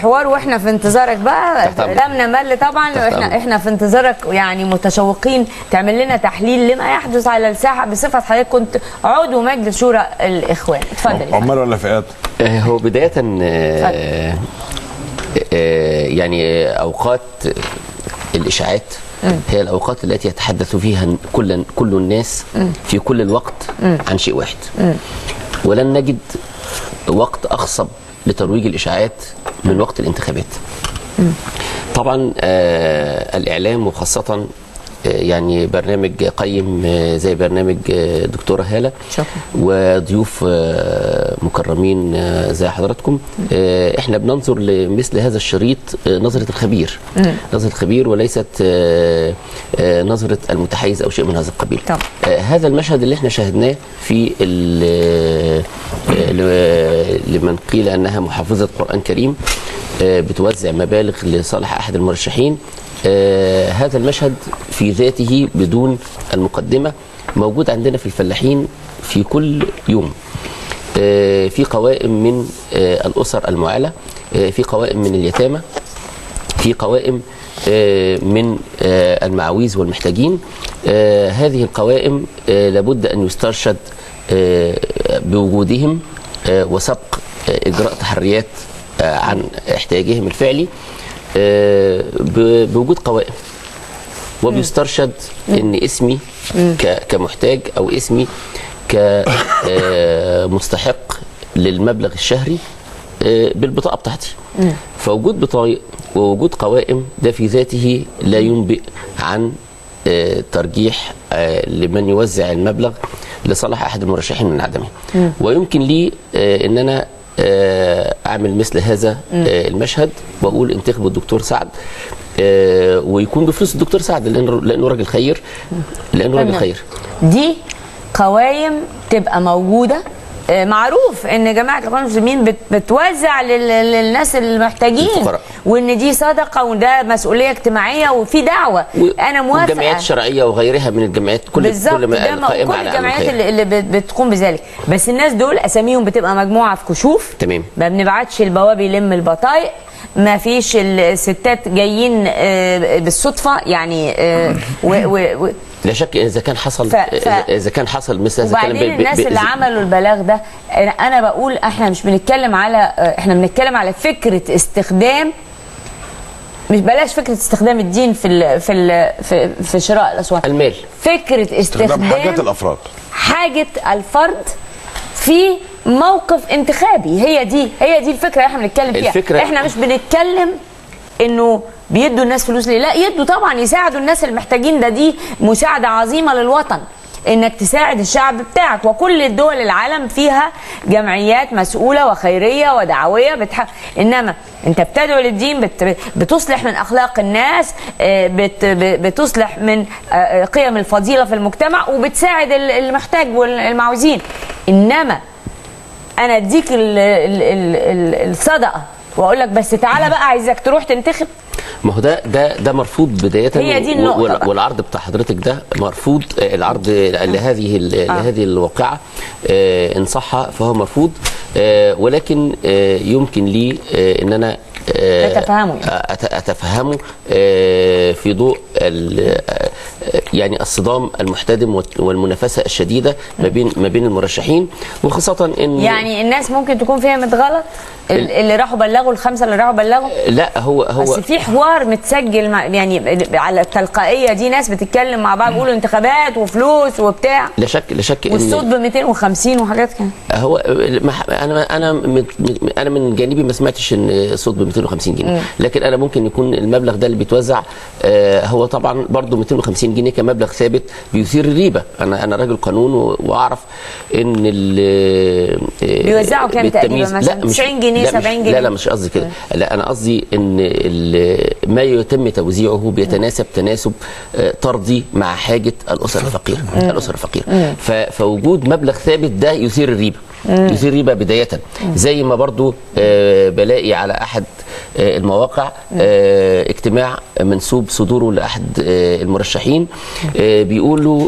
الحوار واحنا في انتظارك بقى تحت أمرك. لم نمل طبعا تحت واحنا أمرك. احنا في انتظارك يعني متشوقين تعمل لنا تحليل لما يحدث على الساحه بصفه حضرتك كنت عضو مجلس شورى الاخوان اتفضل يا فندم. عمال ولا فئات آه، هو بداية آه، آه، يعني أوقات الإشاعات هي الأوقات التي يتحدث فيها كل كل الناس في كل الوقت عن شيء واحد ولن نجد وقت أخصب لترويج الإشاعات من وقت الانتخابات طبعا آه، الإعلام وخاصة آه، يعني برنامج قيم آه، زي برنامج آه، دكتورة هالة شكرا. وضيوف آه، مكرمين آه، زي حضراتكم آه، احنا بننظر لمثل هذا الشريط آه، نظرة الخبير نظرة الخبير وليست آه، آه، نظرة المتحيز أو شيء من هذا القبيل طبعا. آه، هذا المشهد اللي احنا شاهدناه في ال- آه، ل- لمن قيل أنها محافظة قرآن كريم آه، بتوزع مبالغ لصالح أحد المرشحين آه، هذا المشهد في ذاته بدون المقدمة موجود عندنا في الفلاحين في كل يوم آه، في قوائم من آه، الأسر المعالة آه، في قوائم من اليتامى في قوائم آه، من آه، المعاويز والمحتاجين آه، هذه القوائم آه، لابد أن يسترشد آه، بوجودهم آه، وسبق آه، إجراء تحريات آه، عن احتياجهم الفعلي آه، ب- بوجود قوائم وبيسترشد ان اسمي ك- كمحتاج او اسمي كمستحق للمبلغ الشهري آه، بالبطاقه بتاعتي فوجود بطايق ووجود قوائم ده في ذاته لا ينبئ عن آه، ترجيح آه، لمن يوزع المبلغ لصالح احد المرشحين من عدمه ويمكن لي آه، ان انا آه، اعمل مثل هذا آه، المشهد واقول انتخبوا الدكتور سعد آه، ويكون بفلوس الدكتور سعد لانه لانه راجل خير لانه راجل تمام. خير دي قوايم تبقى موجوده آه، معروف ان جماعه الاخوان المسلمين بت- بتوزع لل- للناس المحتاجين للفقراء. وان دي صدقه وده مسؤوليه اجتماعيه وفي دعوه و- انا والجمعيات موافقه الشرعيه وغيرها من الجمعيات كل بالظبط كل ما ده ما- القائمه كل على أمر الجمعيات خير. اللي, اللي بت- بتقوم بذلك بس الناس دول اساميهم بتبقى مجموعه في كشوف تمام. ما بنبعتش البواب يلم البطايق ما فيش الستات جايين آه، بالصدفه يعني آه، و و و لا شك اذا كان حصل ف- ف- اذا كان حصل مثل هذا الكلام وبعدين ب- ب- الناس ب- اللي عملوا البلاغ ده أنا- انا بقول احنا مش بنتكلم على احنا بنتكلم على فكره استخدام مش بلاش فكره استخدام الدين في ال في ال في, في شراء الاصوات المال فكره استخدام استخدام حاجات الافراد حاجه الفرد في موقف انتخابي هي دي هي دي الفكره اللي احنا بنتكلم فيها الفكرة- احنا مش بنتكلم انه بيدوا الناس فلوس ليه لا يدوا طبعا يساعدوا الناس المحتاجين ده دي مساعده عظيمه للوطن انك تساعد الشعب بتاعك وكل الدول العالم فيها جمعيات مسؤوله وخيريه ودعويه بتح... انما انت بتدعو للدين بت... بتصلح من اخلاق الناس آه، بت... ب- بتصلح من آه، قيم الفضيله في المجتمع وبتساعد ال- المحتاج والمعوزين انما انا اديك ال- ال- ال- ال- الصدقه واقول لك بس تعالى بقى عايزك تروح تنتخب ما هو ده ده ده مرفوض بدايه هي دي و- النقطة وال- بقى. والعرض بتاع حضرتك ده مرفوض آه، العرض لهذه ال- لهذه الواقعه آه، ان صح فهو مرفوض آه، ولكن آه، يمكن لي آه، ان انا آه، تتفهموا يعني. أت- اتفهمه آه، في ضوء ال- آه، يعني الصدام المحتدم والت- والمنافسه الشديده ما بين ما بين المرشحين وخاصه ان يعني الناس ممكن تكون فهمت غلط ال- اللي راحوا بلغوا الخمسه اللي راحوا بلغوا لا هو هو بس في حوار متسجل مع يعني على التلقائيه دي ناس بتتكلم مع بعض بيقولوا انتخابات وفلوس وبتاع لا شك لا شك والصوت ان ب 250 وحاجات كده هو ما- انا انا من- انا من جانبي ما سمعتش ان صوت ب 250 جنيه لكن انا ممكن يكون المبلغ ده اللي بيتوزع آه، هو طبعا برضه 250 جنيه كمبلغ ثابت بيثير الريبه انا انا راجل قانون و- واعرف ان ال- آه، بيوزعوا كام بالتمييز- تقريبا مثلا؟ لا، مش- 90 جنيه، لا، مش- 70 جنيه؟ لا لا مش قصدي كده لا انا قصدي ان ال- ما يتم توزيعه بيتناسب تناسب آه، طردي مع حاجه الاسر الفقيره الاسر الفقيره ف- فوجود مبلغ ثابت ده يثير الريبه يثير الريبه بدايه زي ما برضو آه، بلاقي على احد آه، المواقع آه، اجتماع منسوب صدوره لاحد آه، المرشحين آه، بيقولوا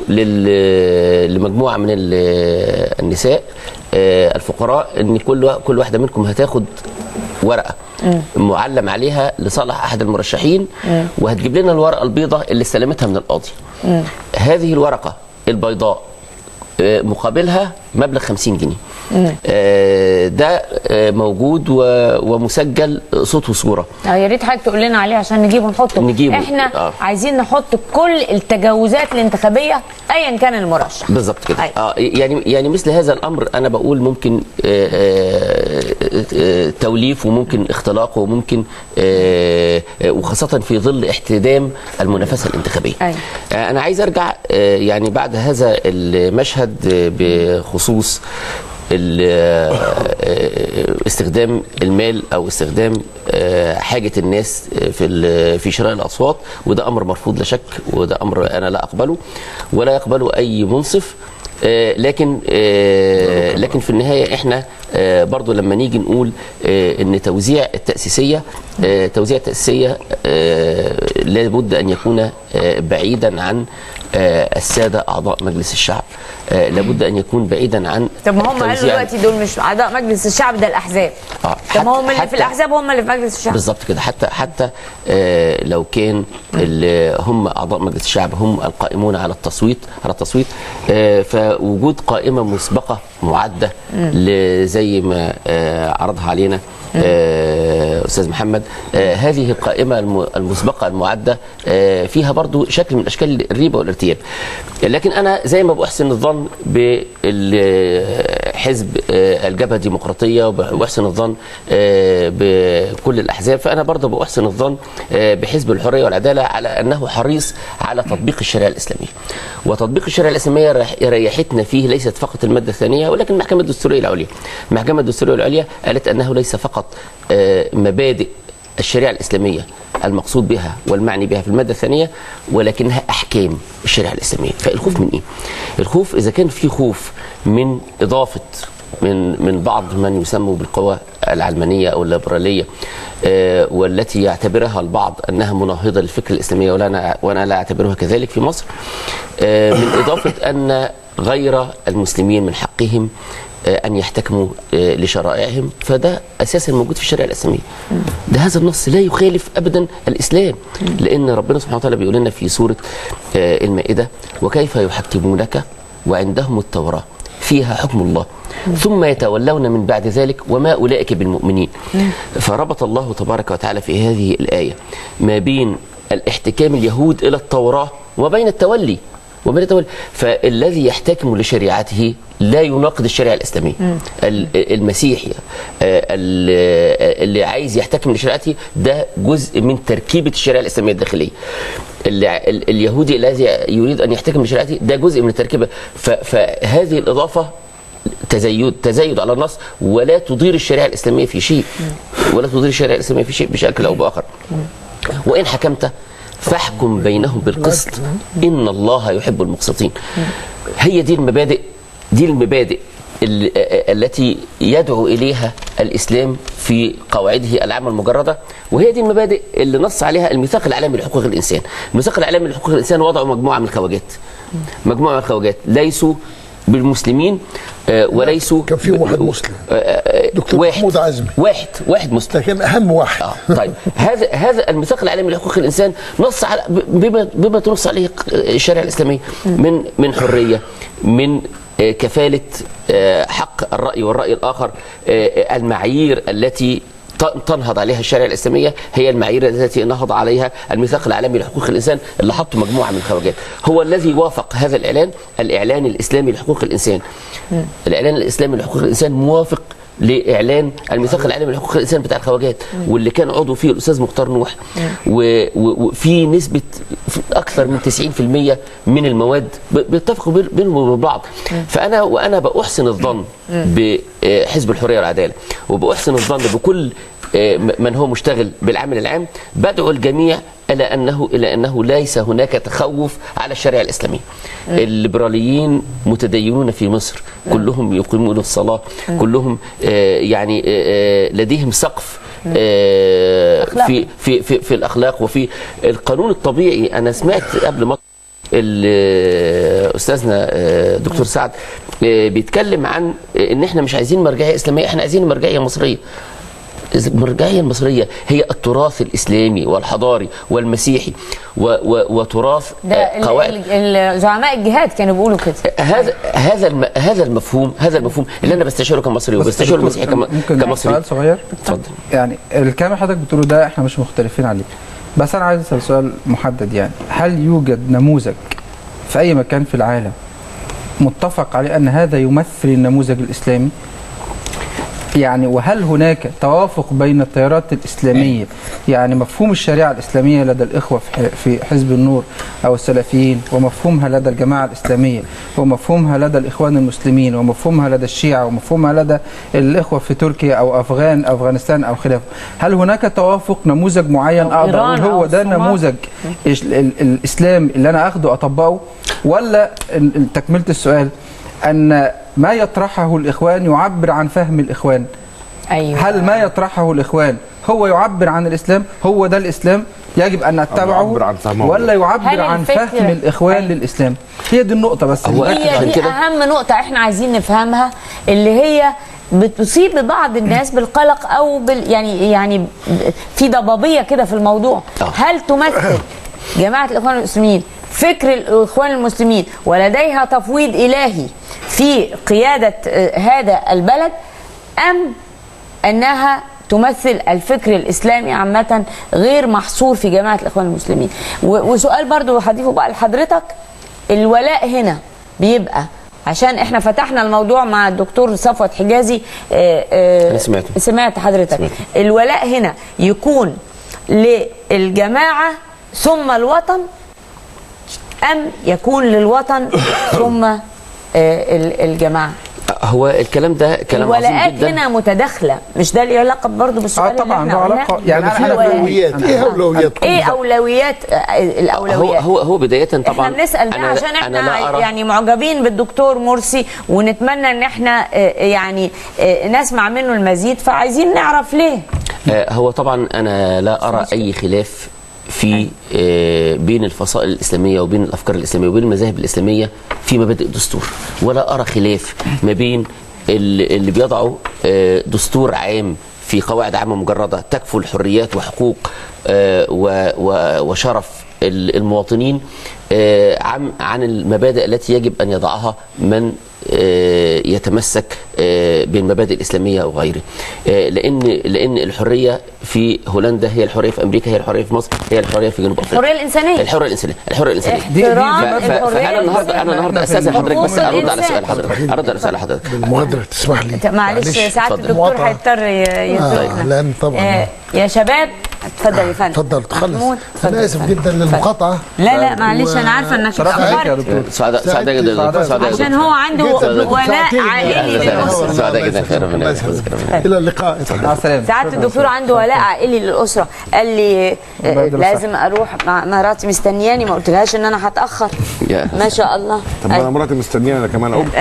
لل- لمجموعه من ال- النساء آه، الفقراء ان كل وا- كل واحده منكم هتاخد ورقه معلم عليها لصالح احد المرشحين وهتجيب لنا الورقه البيضاء اللي استلمتها من القاضي هذه الورقه البيضاء آه، مقابلها مبلغ 50 جنيه آه، ده آه، موجود و- ومسجل صوت وصوره اه يا ريت حضرتك تقول لنا عليه عشان نجيبه نحطه نجيبه، احنا آه. عايزين نحط كل التجاوزات الانتخابيه ايا كان المرشح بالظبط كده أيوة. اه يعني يعني مثل هذا الامر انا بقول ممكن آه، آه، آه، توليف وممكن اختلاقه وممكن آه، آه، وخاصه في ظل احتدام المنافسه الانتخابيه أيوة. آه، انا عايز ارجع آه، يعني بعد هذا المشهد آه، بخصوص ال- آه، استخدام المال او استخدام آه، حاجه الناس في ال- في شراء الاصوات وده امر مرفوض لا شك وده امر انا لا اقبله ولا يقبله اي منصف آه، لكن آه، لكن في النهايه احنا آه، برضو لما نيجي نقول آه، ان توزيع التاسيسيه آه، توزيع التاسيسيه آه، لابد ان يكون آه، بعيدا عن آه، الساده اعضاء مجلس الشعب آه، لابد ان يكون بعيدا عن طب ما هم قالوا توزيع- دلوقتي دول مش اعضاء مجلس الشعب ده الاحزاب آه، طب ما حتى- هم اللي في حتى- الاحزاب هم اللي في مجلس الشعب بالظبط كده حتى حتى آه لو كان ال- هم اعضاء مجلس الشعب هم القائمون على التصويت على التصويت آه فوجود قائمه مسبقه معده ل- زي ما آه عرضها علينا آه استاذ محمد آه هذه القائمه الم- المسبقه المعده آه فيها برضو شكل من اشكال الريبه والارتياب لكن انا زي ما بحسن الظن بحزب الجبهه الديمقراطيه وبحسن الظن آه، بكل الاحزاب فانا برضه بحسن الظن آه، بحزب الحريه والعداله على انه حريص على تطبيق الشريعه الاسلاميه وتطبيق الشريعه الاسلاميه ريح- ريحتنا فيه ليست فقط الماده الثانيه ولكن المحكمه الدستوريه العليا المحكمه الدستوريه العليا قالت انه ليس فقط آه، مبادئ الشريعة الإسلامية المقصود بها والمعني بها في المادة الثانية ولكنها أحكام الشريعة الإسلامية فالخوف من إيه؟ الخوف إذا كان في خوف من إضافة من من بعض من يسموا بالقوى العلمانية أو الليبرالية آه، والتي يعتبرها البعض أنها مناهضة للفكر الإسلامية ولا أنا وأنا لا أعتبرها كذلك في مصر آه، من إضافة أن غير المسلمين من حقهم آه، ان يحتكموا آه، لشرائعهم فده اساسا موجود في الشريعه الاسلاميه ده هذا النص لا يخالف ابدا الاسلام لان ربنا سبحانه وتعالى بيقول لنا في سوره آه، المائده وكيف يحكمونك وعندهم التوراه فيها حكم الله ثم يتولون من بعد ذلك وما اولئك بالمؤمنين فربط الله تبارك وتعالى في هذه الايه ما بين الاحتكام اليهود الى التوراه وما بين التولي ومن يتولى فالذي يحتكم لشريعته لا يناقض الشريعه الاسلاميه ال- المسيحي آه، ال- اللي عايز يحتكم لشريعته ده جزء من تركيبه الشريعه الاسلاميه الداخليه اللي ال- اليهودي الذي يريد ان يحتكم لشريعته ده جزء من التركيبه ف- فهذه الاضافه تزايد تزايد على النص ولا تضير الشريعه الاسلاميه في شيء ولا تضير الشريعه الاسلاميه في شيء بشكل او باخر وان حكمت فاحكم بينهم بالقسط ان الله يحب المقسطين هي دي المبادئ دي المبادئ ال- التي يدعو اليها الاسلام في قواعده العامه المجرده وهي دي المبادئ اللي نص عليها الميثاق العالمي لحقوق الانسان الميثاق العالمي لحقوق الانسان وضعوا مجموعه من الخواجات مجموعه من الخواجات ليسوا بالمسلمين آه، وليسوا كان في واحد مسلم. آه، آه، دكتور واحد محمود عزمي. واحد واحد مسلم لكن اهم واحد اه طيب هذا هذا الميثاق العالمي لحقوق الانسان نص على بما بما تنص عليه الشريعه الاسلاميه من من حريه من آه، كفاله آه، حق الراي والراي الاخر آه، المعايير التي ت- تنهض عليها الشريعه الاسلاميه هي المعايير التي نهض عليها الميثاق العالمي لحقوق الانسان اللي حطه مجموعه من الخواجات هو الذي وافق هذا الاعلان الاعلان الاسلامي لحقوق الانسان الاعلان الاسلامي لحقوق الانسان موافق لاعلان الميثاق العالمي لحقوق الانسان بتاع الخواجات واللي كان عضو فيه الاستاذ مختار نوح و- و- وفي نسبه اكثر من 90% من المواد ب- بيتفقوا بين- بينهم وبين بعض فانا وانا باحسن الظن بحزب الحريه والعداله وباحسن الظن بكل آه، من هو مشتغل بالعمل العام بدعو الجميع الى انه الى انه ليس هناك تخوف على الشريعه الاسلاميه. الليبراليين متدينون في مصر كلهم يقيمون الصلاه كلهم آه، يعني آه، آه، لديهم سقف آه، في في في في الاخلاق وفي القانون الطبيعي انا سمعت قبل ما ال- استاذنا آه، دكتور سعد آه، بيتكلم عن ان احنا مش عايزين مرجعيه اسلاميه احنا عايزين مرجعيه مصريه المرجعيه المصريه هي التراث الاسلامي والحضاري والمسيحي و و وتراث ده آه، ال- قواعد ال- ال- زعماء الجهاد كانوا بيقولوا كده هذا هذا الم هذا المفهوم هذا المفهوم اللي انا بستشيره كمصري بس وبستشيره دكتور، المسيحي كم- ممكن كمصري سؤال صغير اتفضل يعني الكلام اللي حضرتك بتقوله ده احنا مش مختلفين عليه بس انا عايز اسال سؤال محدد يعني هل يوجد نموذج في اي مكان في العالم متفق عليه ان هذا يمثل النموذج الاسلامي يعني وهل هناك توافق بين التيارات الإسلامية يعني مفهوم الشريعة الإسلامية لدى الإخوة في ح- في حزب النور أو السلفيين ومفهومها لدى الجماعة الإسلامية ومفهومها لدى الإخوان المسلمين ومفهومها لدى الشيعة ومفهومها لدى الإخوة في تركيا أو أفغان أفغانستان أو خلافه هل هناك توافق نموذج معين أو أقدر إيران أقول هو أو ده الصومال؟ نموذج إيش- ال- الإسلام اللي أنا أخده أطبقه ولا ال- ال- تكملة السؤال أن ما يطرحه الإخوان يعبر عن فهم الإخوان ايوه هل ما يطرحه الإخوان هو يعبر عن الإسلام هو ده الإسلام يجب أن نتبعه يعبر عن فهمه. ولا هل يعبر عن الفكر- فهم الإخوان أيوة. للإسلام هي دي النقطة بس هو اللي- هي عشان دي كده- اهم نقطه احنا عايزين نفهمها اللي هي بتصيب بعض الناس بالقلق او بال يعني يعني في ضبابيه كده في الموضوع آه. هل تمثل جماعه الاخوان المسلمين فكر الاخوان المسلمين ولديها تفويض الهي في قياده آه، هذا البلد ام انها تمثل الفكر الاسلامي عامه غير محصور في جماعه الاخوان المسلمين و- وسؤال برضو هضيفه بقى لحضرتك الولاء هنا بيبقى عشان احنا فتحنا الموضوع مع الدكتور صفوت حجازي آه، آه، أنا سمعته. سمعت حضرتك سمعت. الولاء هنا يكون للجماعه ثم الوطن ام يكون للوطن ثم آه، ال- الجماعه هو الكلام ده كلام عظيم الولاءات جدا هنا متداخله مش ده اللي علاقه برضه بالسؤال اه طبعا اللي له احنا علاقة قلناه؟ يعني في أنا الولاءات. اولويات ايه اولوياتكم ايه اولويات آه، هو الاولويات هو هو بدايه طبعا احنا بنسال ده أنا عشان أنا احنا لا أرى يعني معجبين بالدكتور مرسي ونتمنى ان احنا آه، يعني آه، نسمع منه المزيد فعايزين نعرف ليه آه، هو طبعا انا لا ارى اي خلاف في آه، بين الفصائل الاسلاميه وبين الافكار الاسلاميه وبين المذاهب الاسلاميه في مبادئ الدستور ولا ارى خلاف ما بين اللي اللي بيضعوا آه، دستور عام في قواعد عامه مجرده تكفل حريات وحقوق آه، و- و- وشرف ال- المواطنين آه، عن عن المبادئ التي يجب ان يضعها من آه، يتمسك آه، بالمبادئ الاسلاميه او غيره آه، لان لان الحريه في هولندا هي الحريه في امريكا هي الحريه في مصر هي الحريه في جنوب افريقيا الحريه الانسانيه الحريه الانسانيه الحريه الانسانيه دي- دي احترام مبادئ. ف- ف- فانا النهارده انا النهارده استاذن حضرتك بس حقوق ارد على الإنسان. سؤال حضرتك ارد على سؤال حضرتك بالمبادره تسمح لي معلش ساعات اتفضل. الدكتور مقاطعة. هيضطر ي- آه يتركنا لان طبعا آه، يا شباب اتفضل يا فندم اتفضل تخلص محمود، اتفضل انا يا اسف فندم. جدا للمقاطعه لا لا معلش انا عارفه انك صراحة عليك يا اتاخرت دكتور سعداء سعداء جدا سعداء. سعداء عشان جدا هو عنده جيت قبلكم ولاء ساعتين. عائلي أهلا للاسره وسهلا. سعداء جدا خير ربنا الله يحفظك يسعدك. ربنا يحفظك. الى اللقاء مع السلامة ساعات الدكتور عنده ولاء عائلي للاسره قال لي آه، بدر لازم اروح مع مراتي مستنياني ما قلتلهاش ان انا هتاخر يا ما شاء الله طب انا أيوة. مراتي مستنياني انا كمان اقوم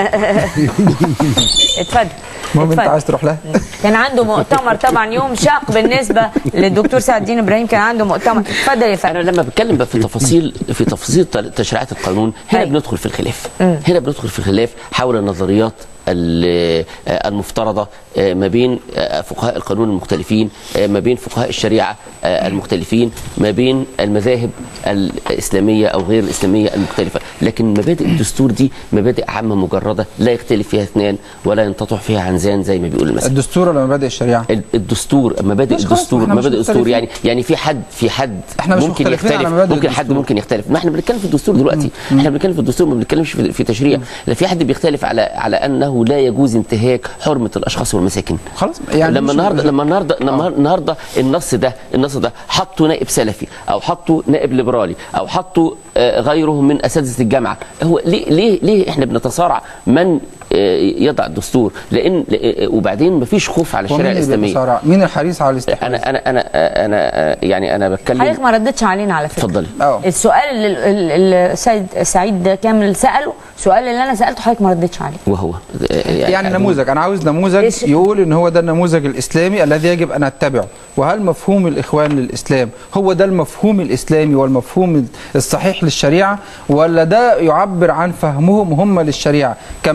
اتفضل المهم انت اتفضل. عايز تروح لها كان عنده مؤتمر طبعا يوم شاق بالنسبه للدكتور سعد الدين ابراهيم كان عنده مؤتمر اتفضل يا انا فندم لما بتكلم بقى في تفاصيل في تفاصيل تل- تشريعات القانون هنا أيوة. بندخل في الخلاف هنا بندخل في الخلاف حول النظريات ال- آه، المفترضه آه، ما بين آه، فقهاء القانون المختلفين آه، ما بين فقهاء الشريعه آه، المختلفين ما بين المذاهب الاسلاميه او غير الاسلاميه المختلفه لكن مبادئ الدستور دي مبادئ عامه مجرده لا يختلف فيها اثنان ولا ينتطع فيها عنزان زي ما بيقول المثل الدستور ولا مبادئ الشريعة ال- الدستور مبادئ مش خلاص، الدستور احنا مش مبادئ الدستور مختلفين. يعني يعني في حد في حد احنا مش ممكن مختلفين على يختلف مبادئ ممكن حد الدستور. ممكن يختلف ما احنا بنتكلم في الدستور دلوقتي احنا بنتكلم في الدستور ما بنتكلمش في, في تشريع لا في حد بيختلف على على انه لا يجوز انتهاك حرمه الاشخاص والمساكن خلاص يعني لما مش- النهارده لما النهارده لما النهارده النص ده النص ده حطوا نائب سلفي او حطوا نائب ليبرالي او حطوا آه، غيره من اساتذه الجامعه هو ليه ليه ليه احنا بنتصارع من آه، يضع الدستور لان لأ- وبعدين مفيش خوف على ومين الشريعه اللي الاسلاميه بيتصارع مين الحريص على الاستحواذ انا انا انا انا يعني انا بتكلم حضرتك ما ردتش علينا على فكره اتفضلي. اه. السؤال اللي اللي السيد سعيد كامل ساله السؤال اللي انا سالته حضرتك ما ردتش عليه وهو يعني نموذج انا عاوز نموذج إيش- يقول ان هو ده النموذج الاسلامي الذي يجب ان اتبعه وهل مفهوم الاخوان للاسلام هو ده المفهوم الاسلامي والمفهوم الصحيح للشريعه ولا ده يعبر عن فهمهم هم للشريعه كما ان الشيعة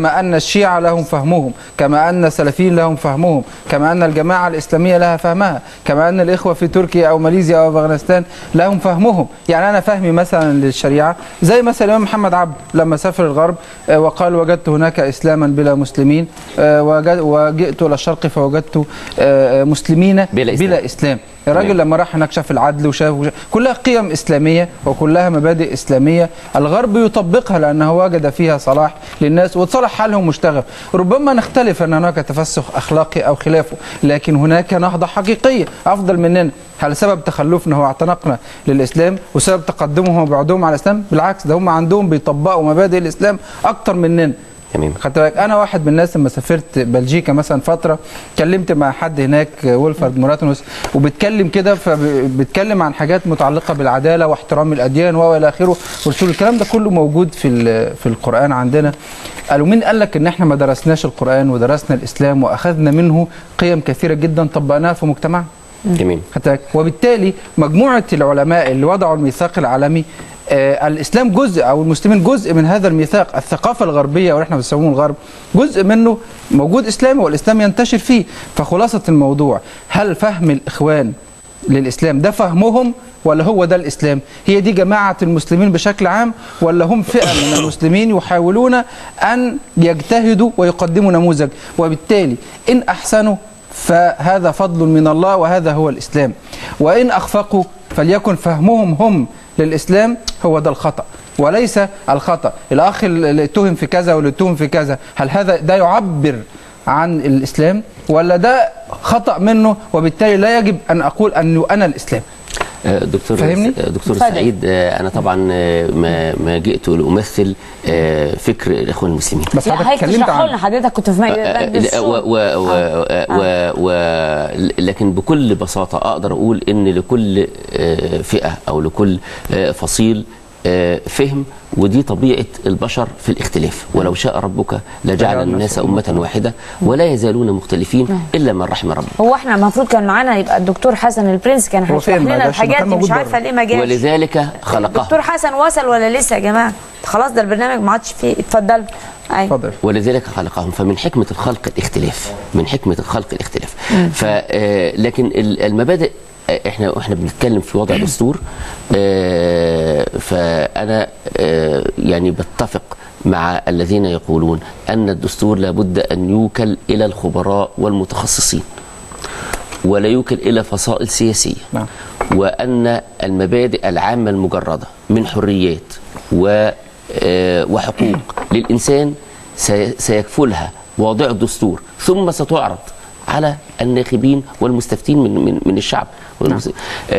الشيعة لهم فهمهم كما أن السلفيين لهم فهمهم كما أن الجماعة الإسلامية لها فهمها كما أن الإخوة في تركيا أو ماليزيا أو أفغانستان لهم فهمهم يعني أنا فهمي مثلا للشريعة زي مثلا الإمام محمد عبد لما سافر الغرب آه، وقال وجدت هناك إسلاما بلا مسلمين آه، وجد- وجئت إلى الشرق فوجدت آه، مسلمين بلا إسلام. بلا إسلام الراجل تمام. لما راح هناك شاف العدل وشاف, وشاف كلها قيم إسلامية وكلها مبادئ إسلامية الغرب يطبقها لأنه وجد فيها صلاح للناس وتصلح حالهم واشتغل ربما نختلف أن هناك تفسخ أخلاقي أو خلافه لكن هناك نهضة حقيقية أفضل مننا هل سبب تخلفنا هو اعتنقنا للإسلام وسبب تقدمهم وبعدهم على الإسلام بالعكس ده هم عندهم بيطبقوا مبادئ الإسلام أكتر مننا تمام خدت بالك انا واحد من الناس لما سافرت بلجيكا مثلا فتره كلمت مع حد هناك ويلفرد موراتونوس وبتكلم كده فبتكلم عن حاجات متعلقه بالعداله واحترام الاديان والى اخره قلت له الكلام ده كله موجود في ال- في القران عندنا قالوا مين قال لك ان احنا ما درسناش القران ودرسنا الاسلام واخذنا منه قيم كثيره جدا طبقناها في مجتمعنا تمام خدت بالك؟ وبالتالي مجموعه العلماء اللي وضعوا الميثاق العالمي آه الاسلام جزء او المسلمين جزء من هذا الميثاق الثقافه الغربيه واللي احنا بنسموه الغرب جزء منه موجود اسلامي والاسلام ينتشر فيه فخلاصه الموضوع هل فهم الاخوان للاسلام ده فهمهم ولا هو ده الاسلام هي دي جماعه المسلمين بشكل عام ولا هم فئه من المسلمين يحاولون ان يجتهدوا ويقدموا نموذج وبالتالي ان احسنوا فهذا فضل من الله وهذا هو الإسلام وإن أخفقوا فليكن فهمهم هم للإسلام هو ده الخطأ وليس الخطأ الأخ اللي اتهم في كذا واللي اتهم في كذا هل هذا ده يعبر عن الإسلام ولا ده خطأ منه وبالتالي لا يجب أن أقول أنه أنا الإسلام آه، دكتور فاهمني؟ آه، دكتور اتفضل. سعيد آه، انا طبعا آه، ما ما جئت لامثل آه، فكر الاخوان المسلمين بس لا حضرتك حضرتك اتكلمت تشرحوا لنا عنه حضرتك كنت في آه، مجلس لا، و و و و و لكن بكل بساطة أقدر أقول إن لكل آه، فئة أو لكل آه، فصيل آه، فهم ودي طبيعة البشر في الاختلاف ولو شاء ربك لجعل الناس أمة واحدة ولا يزالون مختلفين إلا من رحم ربك هو احنا المفروض كان معانا يبقى الدكتور حسن البرنس كان هو هيشرح فين؟ ما لنا جاش، الحاجات كان دي مش موجود عارفه بره. ليه ما جاش ولذلك خلقهم الدكتور حسن وصل ولا لسه يا جماعه خلاص ده البرنامج ما عادش فيه اتفضلوا أيوة. اتفضل ولذلك خلقهم فمن حكمة الخلق الاختلاف من حكمة الخلق الاختلاف ف آه، لكن ال- المبادئ آه، احنا احنا بنتكلم في وضع دستور آه، فانا آه، يعني بتفق مع الذين يقولون ان الدستور لابد ان يوكل الى الخبراء والمتخصصين ولا يوكل الى فصائل سياسيه نعم. وان المبادئ العامه المجرده من حريات و آه، وحقوق للانسان سي- سيكفلها واضع الدستور ثم ستعرض على الناخبين والمستفتين من من من الشعب والمس-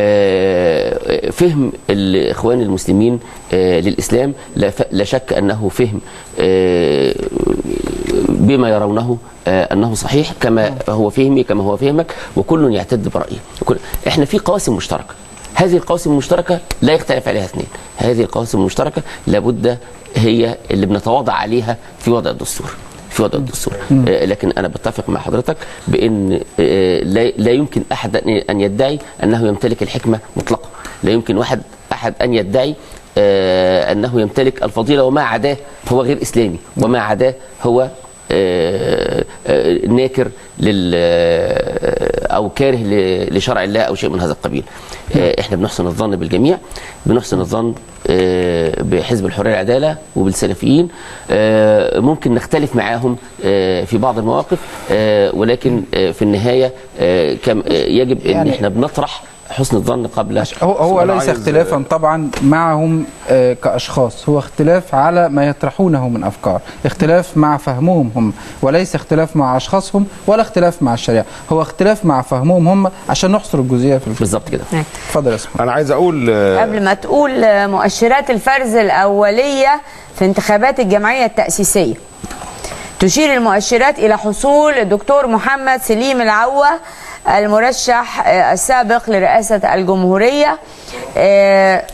آه، فهم الاخوان المسلمين آه، للاسلام لا ف- لا شك انه فهم آه، بما يرونه آه، انه صحيح كما هو فهمي كما هو فهمك وكل يعتد برايه وكل احنا في قواسم مشتركه هذه القواسم المشتركه لا يختلف عليها اثنين هذه القواسم المشتركه لابد هي اللي بنتواضع عليها في وضع الدستور في وضع الدستور آه، لكن انا بتفق مع حضرتك بان آه، لا لا يمكن احد أن- ان يدعي انه يمتلك الحكمه مطلقا لا يمكن واحد احد ان يدعي آه، انه يمتلك الفضيله وما عداه هو غير اسلامي وما عداه هو آه، آه، ناكر لل آه، او كاره ل- لشرع الله او شيء من هذا القبيل آه، احنا بنحسن الظن بالجميع بنحسن الظن آه، بحزب الحريه والعداله وبالسلفيين آه، ممكن نختلف معاهم آه، في بعض المواقف آه، ولكن آه، في النهايه آه، كم آه، يجب ان يعني- احنا بنطرح حسن الظن قبل هو هو أنا ليس عايز- اختلافا طبعا معهم آه، كاشخاص هو اختلاف على ما يطرحونه من افكار اختلاف مع فهمهم هم وليس اختلاف مع اشخاصهم ولا اختلاف مع الشريعه هو اختلاف مع فهمهم هم عشان نحصر الجزئيه في الفكره بالظبط كده اتفضل يا اسماعيل انا عايز اقول آه، قبل ما تقول آه، مؤشرات الفرز الأولية في انتخابات الجمعية التأسيسية تشير المؤشرات إلى حصول الدكتور محمد سليم العوة المرشح آه، السابق لرئاسة الجمهورية آه،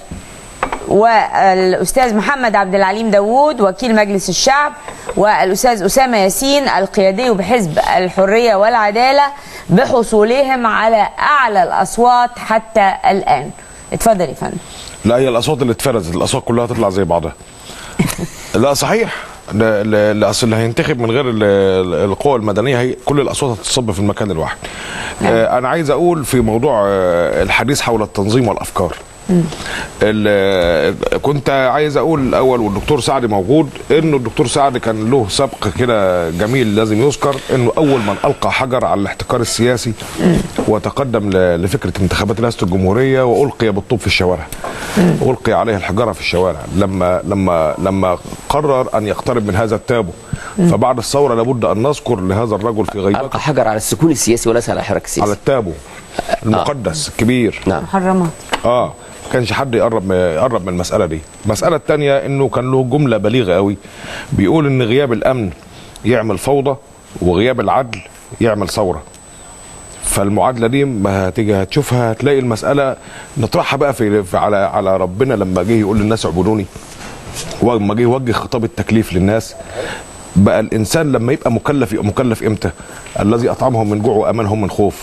والأستاذ محمد عبد العليم داوود وكيل مجلس الشعب والأستاذ أسامة ياسين القيادي بحزب الحرية والعدالة بحصولهم على أعلى الأصوات حتى الآن اتفضل يا فندم لا هي الاصوات اللي اتفرزت الاصوات كلها تطلع زي بعضها لا صحيح لا- لا- لا، اصل اللي هينتخب من غير ال- ال- القوى المدنيه هي كل الاصوات هتتصب في المكان الواحد. آه انا عايز اقول في موضوع آه الحديث حول التنظيم والافكار. ال- كنت عايز اقول الاول والدكتور سعد موجود انه الدكتور سعد كان له سبق كده جميل لازم يذكر انه اول من القى حجر على الاحتكار السياسي وتقدم ل- لفكره انتخابات رئاسه الجمهوريه والقي بالطوب في الشوارع القي عليه الحجاره في الشوارع لما لما لما قرر ان يقترب من هذا التابو فبعد الثوره لابد ان نذكر لهذا الرجل في غيبته القى حجر على السكون السياسي وليس على الحراك على السياسي التابو المقدس الكبير نعم محرمات اه ما كانش حد يقرب يقرب من المساله دي المساله الثانيه انه كان له جمله بليغه قوي بيقول ان غياب الامن يعمل فوضى وغياب العدل يعمل ثوره فالمعادله دي ما هتيجي هتشوفها هتلاقي المساله نطرحها بقى في, في على على ربنا لما جه يقول للناس اعبدوني ولما جه يوجه خطاب التكليف للناس بقى الانسان لما يبقى مكلف يبقى مكلف امتى؟ الذي اطعمهم من جوع وامنهم من خوف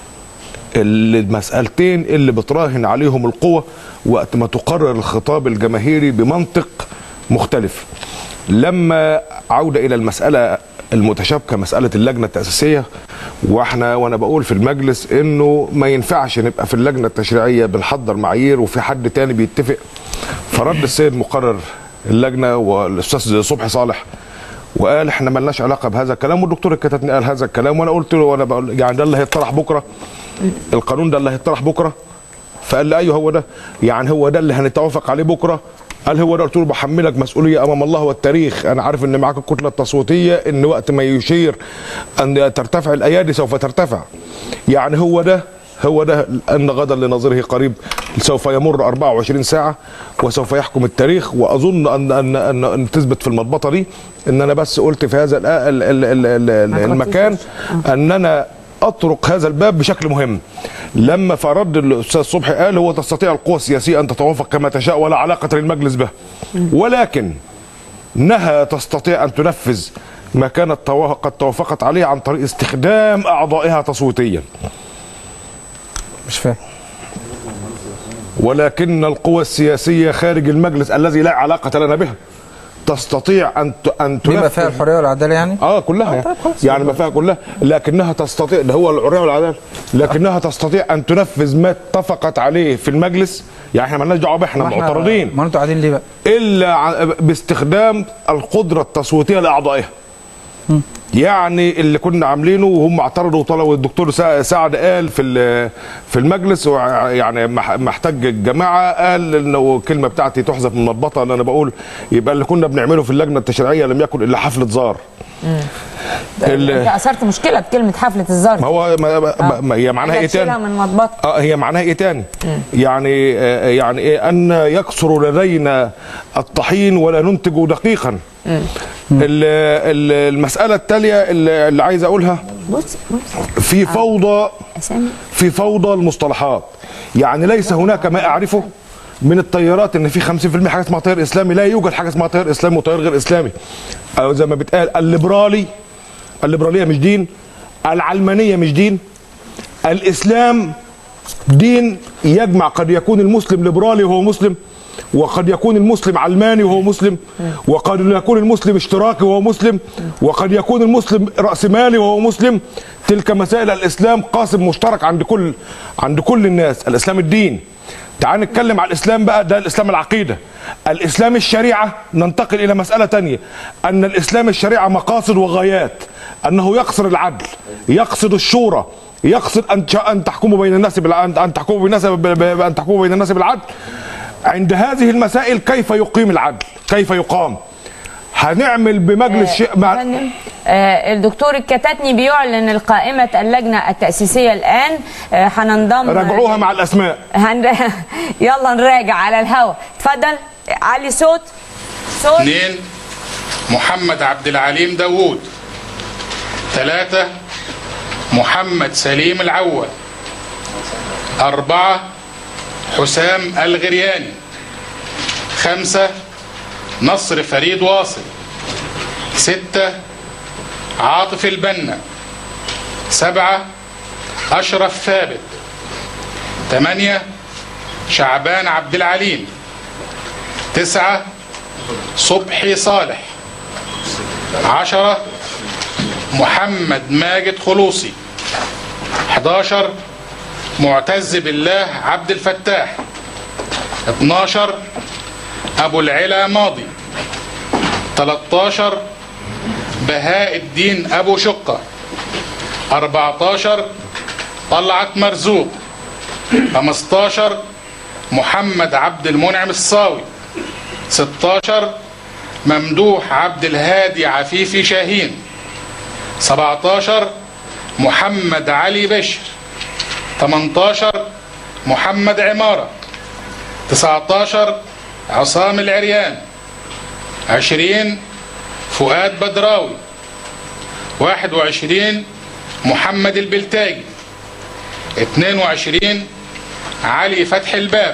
المسألتين اللي بتراهن عليهم القوة وقت ما تقرر الخطاب الجماهيري بمنطق مختلف لما عودة إلى المسألة المتشابكة مسألة اللجنة التأسيسية واحنا وانا بقول في المجلس انه ما ينفعش نبقى في اللجنة التشريعية بنحضر معايير وفي حد تاني بيتفق فرد السيد مقرر اللجنة والاستاذ صبحي صالح وقال احنا ملناش علاقه بهذا الكلام والدكتور الكتاتني قال هذا الكلام وانا قلت له وانا بقول يعني ده اللي هيطرح بكره القانون ده اللي هيطرح بكره فقال لي ايوه هو ده يعني هو ده اللي هنتوافق عليه بكره قال هو ده قلت له بحملك مسؤوليه امام الله والتاريخ انا عارف ان معاك الكتله التصويتيه ان وقت ما يشير ان ترتفع الايادي سوف ترتفع يعني هو ده هو ده ان غدا لنظيره قريب سوف يمر 24 ساعه وسوف يحكم التاريخ واظن ان ان ان, أن تثبت في المضبطه دي ان انا بس قلت في هذا ال ال ال ال ال ال المكان ان انا اطرق هذا الباب بشكل مهم لما فرد الاستاذ صبحي قال هو تستطيع القوى السياسيه ان تتوافق كما تشاء ولا علاقه للمجلس به ولكن انها تستطيع ان تنفذ ما كانت توا- قد توافقت عليه عن طريق استخدام اعضائها تصويتيا مش فاهم ولكن القوى السياسيه خارج المجلس الذي لا علاقه لنا بها تستطيع ان ت- ان بما تنفذ فيها الحريه والعداله يعني اه كلها يعني, طيب خلاص. يعني ما فيها كلها لكنها تستطيع ده هو العريه والعداله لكنها تستطيع ان تنفذ ما اتفقت عليه في المجلس يعني احنا مالناش دعوه بيه، احنا ما إحنا- معترضين ما انتوا قاعدين ليه بقى؟ الا ع- باستخدام القدره التصويتيه لاعضائها يعني اللي كنا عاملينه وهم اعترضوا وطلبوا الدكتور سع- سعد قال في ال- في المجلس وع- يعني مح- محتاج الجماعه قال انه الكلمه بتاعتي تحذف من المطبطه اللي انا بقول يبقى اللي كنا بنعمله في اللجنه التشريعيه لم يكن الا حفله زار ال- انت اثرت مشكله بكلمه حفله الزر ما هو ما ما ما هي معناها ايه تشيلها تاني؟ من مطبطه اه هي معناها ايه تاني؟ يعني آه يعني ايه ان يكثر لدينا الطحين ولا ننتج دقيقا. ال- ال- المساله التاليه اللي اللي عايز اقولها بص بص في فوضى اسامي في فوضى المصطلحات يعني ليس هناك ما اعرفه من التيارات ان في 50% حاجه اسمها تيار اسلامي لا يوجد حاجه اسمها تيار اسلامي وتيار غير اسلامي او زي ما بيتقال الليبرالي الليبراليه مش دين العلمانيه مش دين الاسلام دين يجمع قد يكون المسلم ليبرالي وهو مسلم وقد يكون المسلم علماني وهو مسلم وقد يكون المسلم اشتراكي وهو مسلم وقد يكون المسلم رأسمالي وهو مسلم تلك مسائل الإسلام قاسم مشترك عند كل عند كل الناس الإسلام الدين تعال نتكلم على الإسلام بقى ده الإسلام العقيدة الإسلام الشريعة ننتقل إلى مسألة تانية أن الإسلام الشريعة مقاصد وغايات أنه يقصد العدل يقصد الشورى يقصد ان ان تحكموا بين الناس بالعدل ان تحكموا بين الناس ان تحكموا بين الناس بالعدل عند هذه المسائل كيف يقيم العدل كيف يقام هنعمل بمجلس شيء مع فندم آه الدكتور الكتاتني بيعلن القائمة اللجنة التأسيسية الآن آه هننضم راجعوها مع الاسماء هن... يلا نراجع على الهوا اتفضل علي صوت صوت اثنين محمد عبد العليم داوود ثلاثة محمد سليم العوة أربعة حسام الغرياني خمسة نصر فريد واصل ستة عاطف البنا سبعة أشرف ثابت ثمانية شعبان عبد العليم تسعة صبحي صالح عشرة محمد ماجد خلوصي 11 معتز بالله عبد الفتاح 12 أبو العلا ماضي 13 بهاء الدين أبو شقة 14 طلعت مرزوق 15 محمد عبد المنعم الصاوي 16 ممدوح عبد الهادي عفيفي شاهين 17 محمد علي بشر 18 محمد عمارة 19 عصام العريان 20 فؤاد بدراوي 21 محمد البلتاجي 22 علي فتح الباب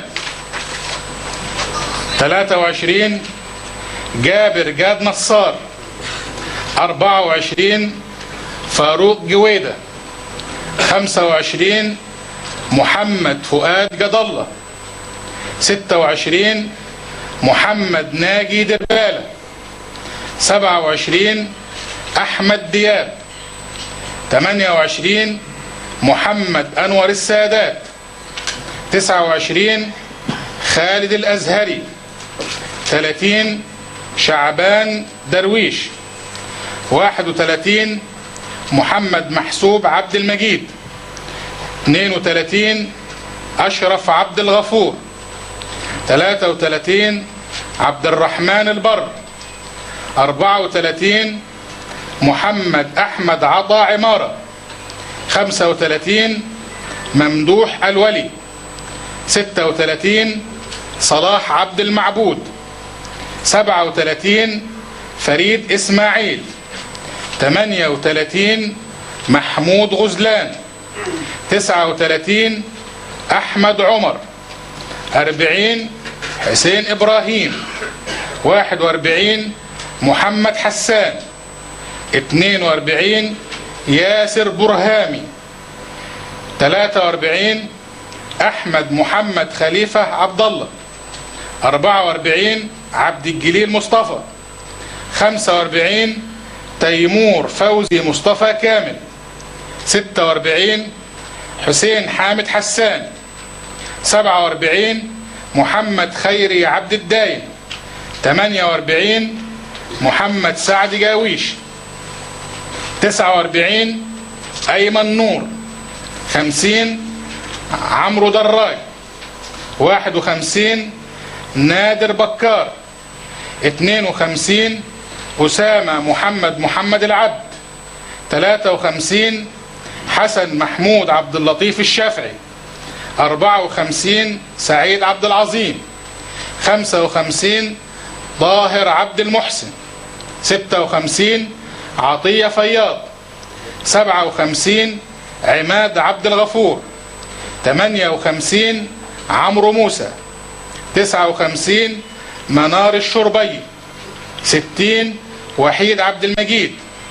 23 جابر جاد نصار 24 فاروق جويدة 25 محمد فؤاد جد الله 26 محمد ناجي دبالة 27 أحمد دياب 28 محمد أنور السادات 29 خالد الأزهري 30 شعبان درويش 31 محمد محسوب عبد المجيد 32 أشرف عبد الغفور 33 عبد الرحمن البر 34 محمد أحمد عطا عمارة 35 ممدوح الولي 36 صلاح عبد المعبود 37 فريد إسماعيل 38 محمود غزلان 39 أحمد عمر 40 حسين إبراهيم 41 محمد حسان 42 ياسر برهامي 43 أحمد محمد خليفة عبد الله 44 عبد الجليل مصطفى 45 تيمور فوزي مصطفى كامل 46 حسين حامد حسان 47 محمد خيري عبد الدايم 48 محمد سعد جاويش 49 أيمن نور 50 عمرو دراج 51 نادر بكار 52 أسامة محمد محمد العبد 53 حسن محمود عبد اللطيف الشافعي 54 سعيد عبد العظيم 55 ظاهر عبد المحسن 56 عطية فياض 57 عماد عبد الغفور 58 عمرو موسى 59 منار الشربي 60 وحيد عبد المجيد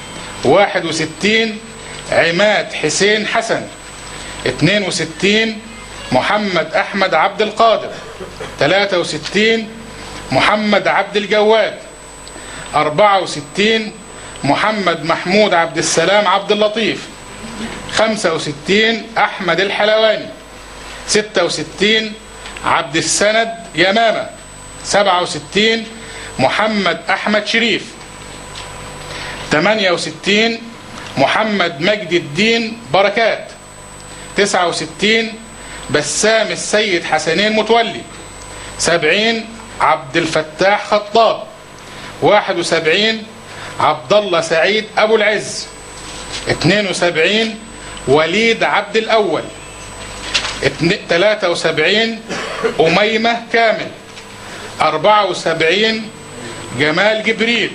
61 عماد حسين حسن 62 محمد أحمد عبد القادر 63 محمد عبد الجواد 64 محمد محمود عبد السلام عبد اللطيف 65 أحمد الحلواني 66 عبد السند يمامة 67 محمد أحمد شريف 68 محمد مجد الدين بركات 69 بسام السيد حسنين متولي 70 عبد الفتاح خطاب 71 عبد الله سعيد ابو العز 72 وليد عبد الاول 73 أميمة كامل 74 جمال جبريل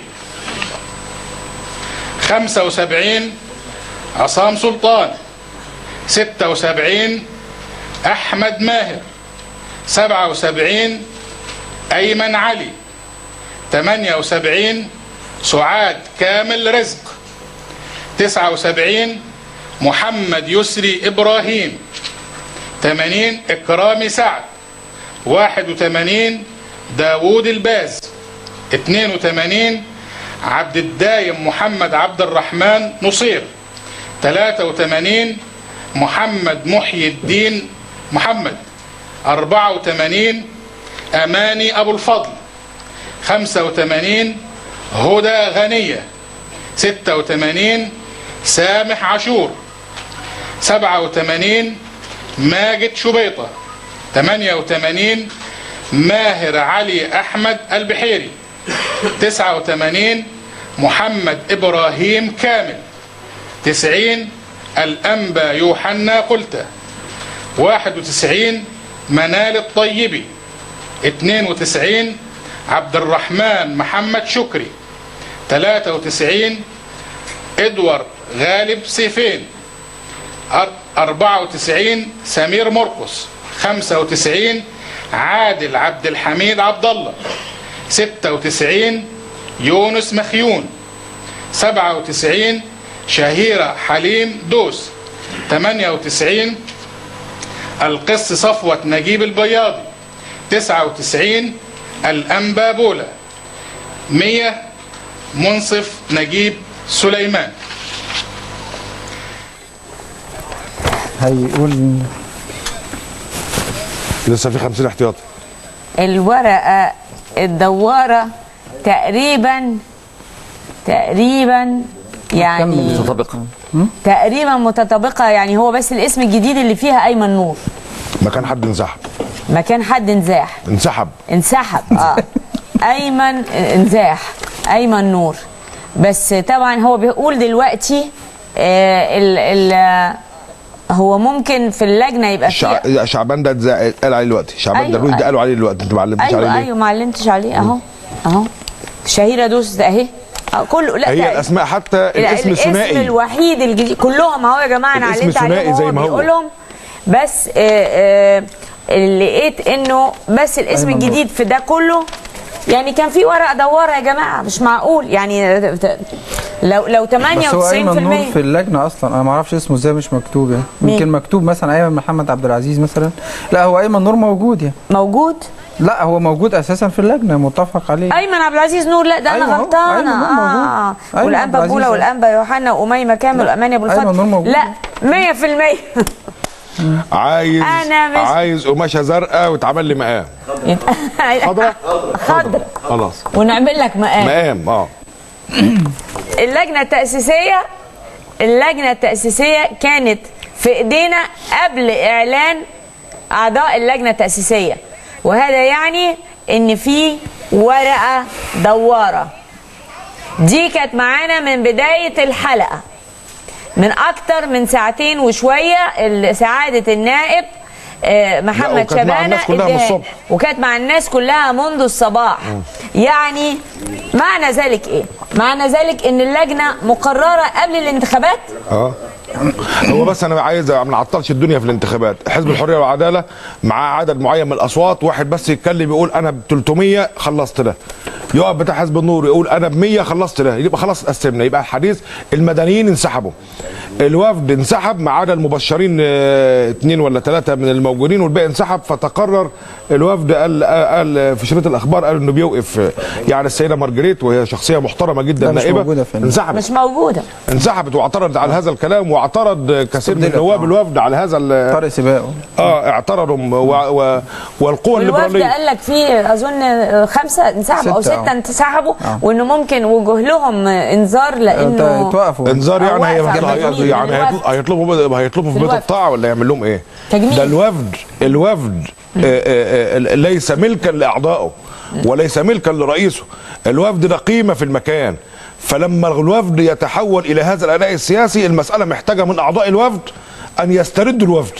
75 عصام سلطان 76 أحمد ماهر 77 أيمن علي 78 سعاد كامل رزق 79 محمد يسري إبراهيم 80 إكرامي سعد 81 داوود الباز 82 عبد الدايم محمد عبد الرحمن نصير 83 محمد محيي الدين محمد 84 أماني أبو الفضل 85 هدى غنية 86 سامح عاشور 87 ماجد شبيطة 88 ماهر علي أحمد البحيري 89 محمد إبراهيم كامل 90 الأنبا يوحنا قلته 91 منال الطيبي 92 عبد الرحمن محمد شكري 93 ادوارد غالب سيفين أر- 94 سمير مرقس 95 عادل عبد الحميد عبد الله 96 يونس مخيون 97 شهيرة حليم دوس 98 القس صفوة نجيب البياضي 99 الأنبا بولا 100 منصف نجيب سليمان هيقول لسه في 50 احتياطي الورقة الدوارة تقريبا تقريبا يعني متطابقه تقريبا متطابقة يعني هو بس الاسم الجديد اللي فيها أيمن نور مكان حد انسحب مكان حد انزاح انسحب انسحب اه ايمن انزاح ايمن نور بس طبعا هو بيقول دلوقتي آه ال ال هو ممكن في اللجنه يبقى شع... فيه شعبان ده اتزا- قال عليه دلوقتي شعبان أيوة، درويش ده أيوة. قالوا عليه دلوقتي انت ما علمتش عليه ايوه ليه؟ ايوه ما علمتش عليه اهو اهو شهيره دوس ده اهي آه، كله لا هي ده- الاسماء حتى لا، الاسم الاسم ثنائي الوحيد الجديد كلهم اهو يا جماعه انا الاسم علمت ثنائي عليهم زي هو ما هو. بيقولهم بس آه آه اللي لقيت انه بس الاسم أيمن نور. الجديد في ده كله يعني كان في ورقه دواره يا جماعه مش معقول يعني لو لو 98% بس هو ايمن نور في اللجنه اصلا انا ما اعرفش اسمه ازاي مش مكتوب يعني مين؟ يمكن مكتوب مثلا ايمن محمد عبد العزيز مثلا لا هو ايمن نور موجود يعني موجود لا هو موجود اساسا في اللجنه متفق عليه ايمن عبد العزيز نور لا ده أيوة انا أهو، غلطانه أيمن نور موجود. اه أيمن والانبا عبد بولا العزيز. والانبا يوحنا واميمه كامل واماني ابو أيمن نور الفضل موجود. لا 100% عايز أنا مش- عايز قماشه زرقاء واتعمل لي مقام خضرا خضر خلاص ونعمل لك مقام مقام اه اللجنه التاسيسيه اللجنه التاسيسيه كانت في ايدينا قبل اعلان اعضاء اللجنه التاسيسيه وهذا يعني ان في ورقه دواره دي كانت معانا من بدايه الحلقه من اكتر من ساعتين وشويه ال- سعاده النائب آه، محمد وكانت مع شبانه الناس كلها من اداها- الصبح. وكانت مع الناس كلها منذ الصباح يعني معنى ذلك ايه معنى ذلك ان اللجنه مقرره قبل الانتخابات اه هو بس انا عايز ما نعطلش الدنيا في الانتخابات حزب الحريه والعداله معاه عدد معين من الاصوات واحد بس يتكلم يقول انا ب 300 خلصت ده يقف بتاع حزب النور يقول انا ب 100 خلصت ده يبقى خلاص اتقسمنا يبقى الحديث المدنيين انسحبوا الوفد انسحب ما عدا المبشرين آه، اثنين ولا ثلاثه من الموجودين والباقي انسحب فتقرر الوفد قال قال في شريط الاخبار قال انه بيوقف آه، يعني السيده مارجريت وهي شخصيه محترمه جدا لا، مش نائبه موجودة في ال- انسحبت مش موجوده انسحبت واعترض على هذا الكلام واعترض كثير من استبدلت، نواب آه. الوفد على هذا ال- طارق سباقه اه اعترضوا و... و... والقوى والوفد الليبراليه قال لك في اظن خمسه انسحبوا او ستة، سته آه. انسحبوا آه. وانه ممكن وجه لهم انذار لانه توقفوا انذار يعني هي واقف على هي- التجميل يعني من هيطل- الوفد. هيطلبوا هيطلبوا في في بيت الوفد. الطاعه ولا يعمل لهم ايه؟ تجميل. ده الوفد الوفد آه، آه، آه، ليس ملكا لاعضائه وليس ملكا لرئيسه الوفد ده قيمه في المكان فلما الوفد يتحول الى هذا الاداء السياسي المساله محتاجه من اعضاء الوفد ان يستردوا الوفد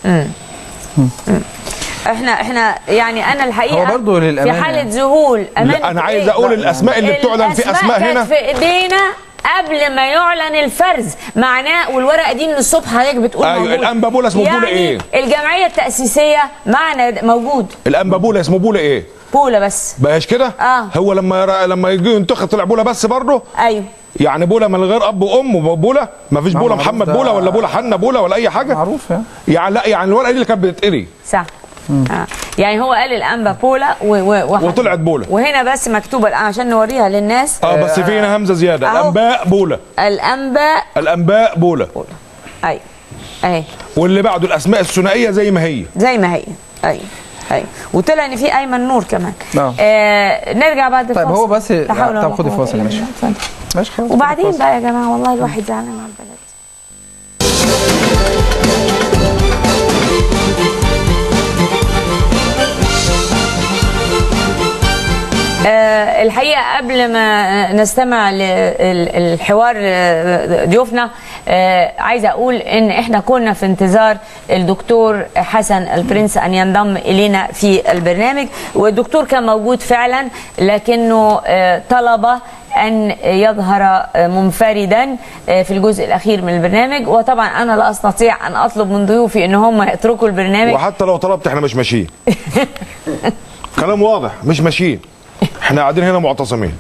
احنا احنا يعني انا الحقيقه هو برضه في للأمانة حاله يعني. ذهول لا انا عايز إيه؟ اقول الاسماء اللي بتعلن في اسماء كانت هنا في ايدينا قبل ما يعلن الفرز معناه والورقه دي من الصبح حضرتك بتقول أيوة، موجود. الأنبا بولا اسمه بولا يعني إيه؟ الجمعيه التاسيسيه معنى موجود الانبا بولا اسمه بولا ايه؟ بولا بس بقاش كده؟ آه. هو لما يرى لما يجي ينتخب طلع بولا بس برضه ايوه يعني بولا من غير اب وام بولا ما فيش ما بولا معروف محمد ده- بولا ولا بولا حنا بولا ولا اي حاجه معروف يعني يعني لا يعني الورقه دي اللي كانت بتتقري صح آه. يعني هو قال الانبا بولا و و وح- وطلعت بولا. وهنا بس مكتوبه الآن عشان نوريها للناس اه بس في هنا همزه زياده أهو. الانباء بولا الانباء الانباء بولا بولا ايوه اهي واللي بعده الاسماء الثنائيه زي ما هي زي ما هي ايوه ايوه وطلع ان في ايمن نور كمان نعم. آه نرجع بعد الفاصل طيب هو بس لا حول ولا طب خدي قوة فاصل إلا ماشي. بالله. اتفضل. ماشي خلاص وبعدين خلاص. بقى يا جماعه والله الواحد زعلان على البلد آه، الحقيقه قبل ما نستمع للحوار ضيوفنا آه، عايزه اقول ان احنا كنا في انتظار الدكتور حسن البرنس ان ينضم الينا في البرنامج والدكتور كان موجود فعلا لكنه آه، طلب ان يظهر منفردا في الجزء الاخير من البرنامج وطبعا انا لا استطيع ان اطلب من ضيوفي ان هم يتركوا البرنامج وحتى لو طلبت احنا مش ماشيين كلام واضح مش ماشيين احنا قاعدين هنا معتصمين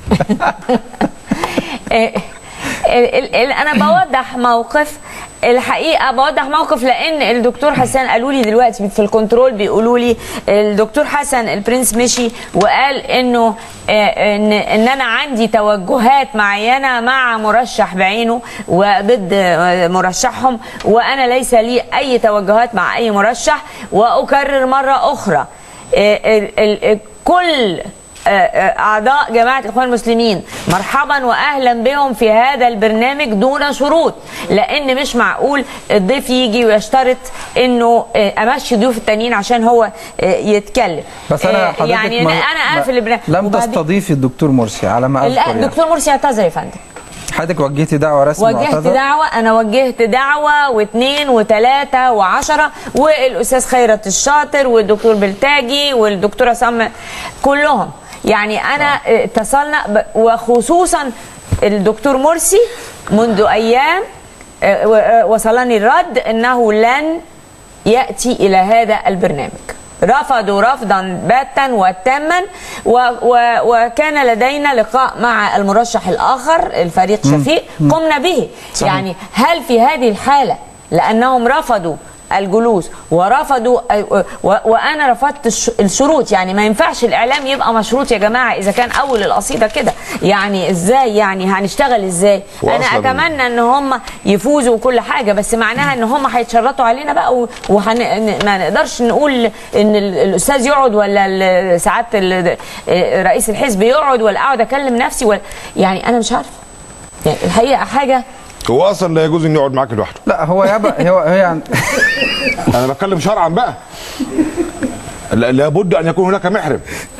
ال- ال- ال- انا بوضح موقف الحقيقه بوضح موقف لان الدكتور حسن قالوا لي دلوقتي في الكنترول بيقولوا لي الدكتور حسن البرنس مشي وقال انه آه، ان ان انا عندي توجهات معينه مع مرشح بعينه وضد آه، مرشحهم وانا ليس لي اي توجهات مع اي مرشح واكرر مره اخرى آه، ال- ال- كل آه، آه، اعضاء جماعه الاخوان المسلمين مرحبا واهلا بهم في هذا البرنامج دون شروط لان مش معقول الضيف يجي ويشترط انه آه، امشي ضيوف التانيين عشان هو آه، يتكلم بس انا آه، حضرتك يعني ما- انا اقفل ما- البرنامج لم وبعدين- تستضيفي الدكتور مرسي على ما اذكر لا يعني. الدكتور مرسي اعتذر يا فندم حضرتك وجهتي دعوه رسمي وجهت واعتذر؟ دعوة أنا وجهت دعوة واثنين وثلاثة وعشرة والأستاذ خيرت الشاطر والدكتور بلتاجي والدكتورة عصام كلهم يعني أنا اتصلنا ب- وخصوصا الدكتور مرسي منذ أيام اه، و- اه، وصلني الرد أنه لن يأتي إلى هذا البرنامج رفضوا رفضا باتا وتاما و و وكان لدينا لقاء مع المرشح الآخر الفريق شفيق قمنا به صحيح. يعني هل في هذه الحالة لأنهم رفضوا الجلوس ورفضوا و- وانا رفضت الش- الشروط يعني ما ينفعش الاعلام يبقى مشروط يا جماعه اذا كان اول القصيده كده يعني ازاي يعني هنشتغل ازاي انا وأصلاً- اتمنى ان هم يفوزوا وكل حاجه بس معناها ان هم هيتشرطوا علينا بقى و- وهن... ن- ما نقدرش نقول ان ال- الاستاذ يقعد ولا ال- ساعات ال- رئيس الحزب يقعد ولا اقعد اكلم نفسي ولا يعني انا مش عارفه يعني الحقيقه حاجه هو اصلا لا يجوز انه يقعد معاك لوحده لا هو يبقى هو هي عن- انا بتكلم شرعا بقى لا- لابد ان يكون هناك محرم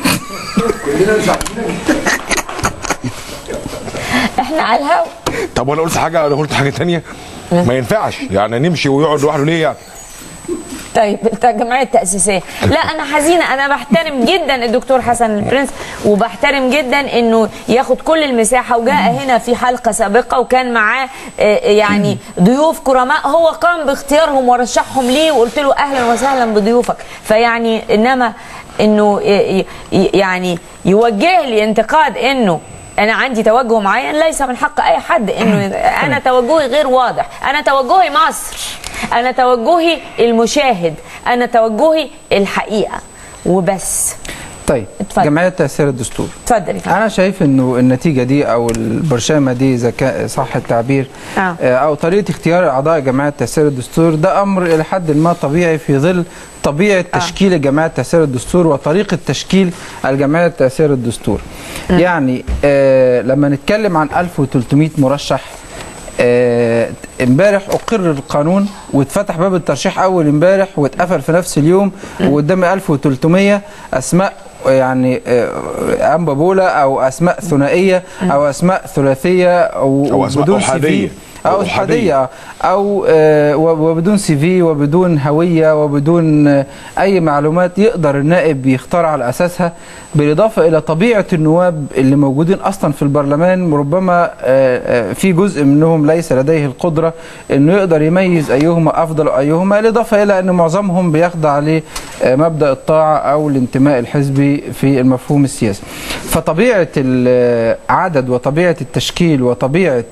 احنا على الهوا طب وانا قلت حاجه انا قلت حاجه تانية ما ينفعش يعني نمشي ويقعد لوحده ليه يعني طيب الجمعيه التاسيسيه لا انا حزينه انا بحترم جدا الدكتور حسن البرنس وبحترم جدا انه ياخد كل المساحه وجاء هنا في حلقه سابقه وكان معاه آه، يعني ضيوف كرماء هو قام باختيارهم ورشحهم ليه وقلت له اهلا وسهلا بضيوفك فيعني انما انه ي- ي- يعني يوجه لي انتقاد انه انا عندي توجه معين ليس من حق اي حد انه انا توجهي غير واضح انا توجهي مصر انا توجهي المشاهد انا توجهي الحقيقه وبس طيب اتفضل. جمعيه تاثير الدستور اتفضل يا فندم. انا شايف انه النتيجه دي او البرشامه دي اذا كان صح التعبير آه. آه، او طريقه اختيار اعضاء جمعيه تاثير الدستور ده امر الى حد ما طبيعي في ظل طبيعه تشكيل جمعيه تاثير الدستور وطريقه تشكيل الجمعيه تاثير الدستور يعني آه لما نتكلم عن 1300 مرشح آه، امبارح اقر القانون واتفتح باب الترشيح اول امبارح واتقفل في نفس اليوم وقدامي 1300 اسماء يعني آه، انبا بولا او اسماء ثنائيه او اسماء ثلاثيه او, أو أسماء بدون أحادية. CV. او أو أحادية. احاديه او آه، وبدون سي في وبدون هويه وبدون آه، اي معلومات يقدر النائب يختار على اساسها بالاضافه الى طبيعه النواب اللي موجودين اصلا في البرلمان ربما آه، آه، في جزء منهم ليس لديه القدره انه يقدر يميز ايهما افضل وايهما بالاضافه الى ان معظمهم بيخضع آه، مبدا الطاعه او الانتماء الحزبي في المفهوم السياسي فطبيعه العدد وطبيعه التشكيل وطبيعه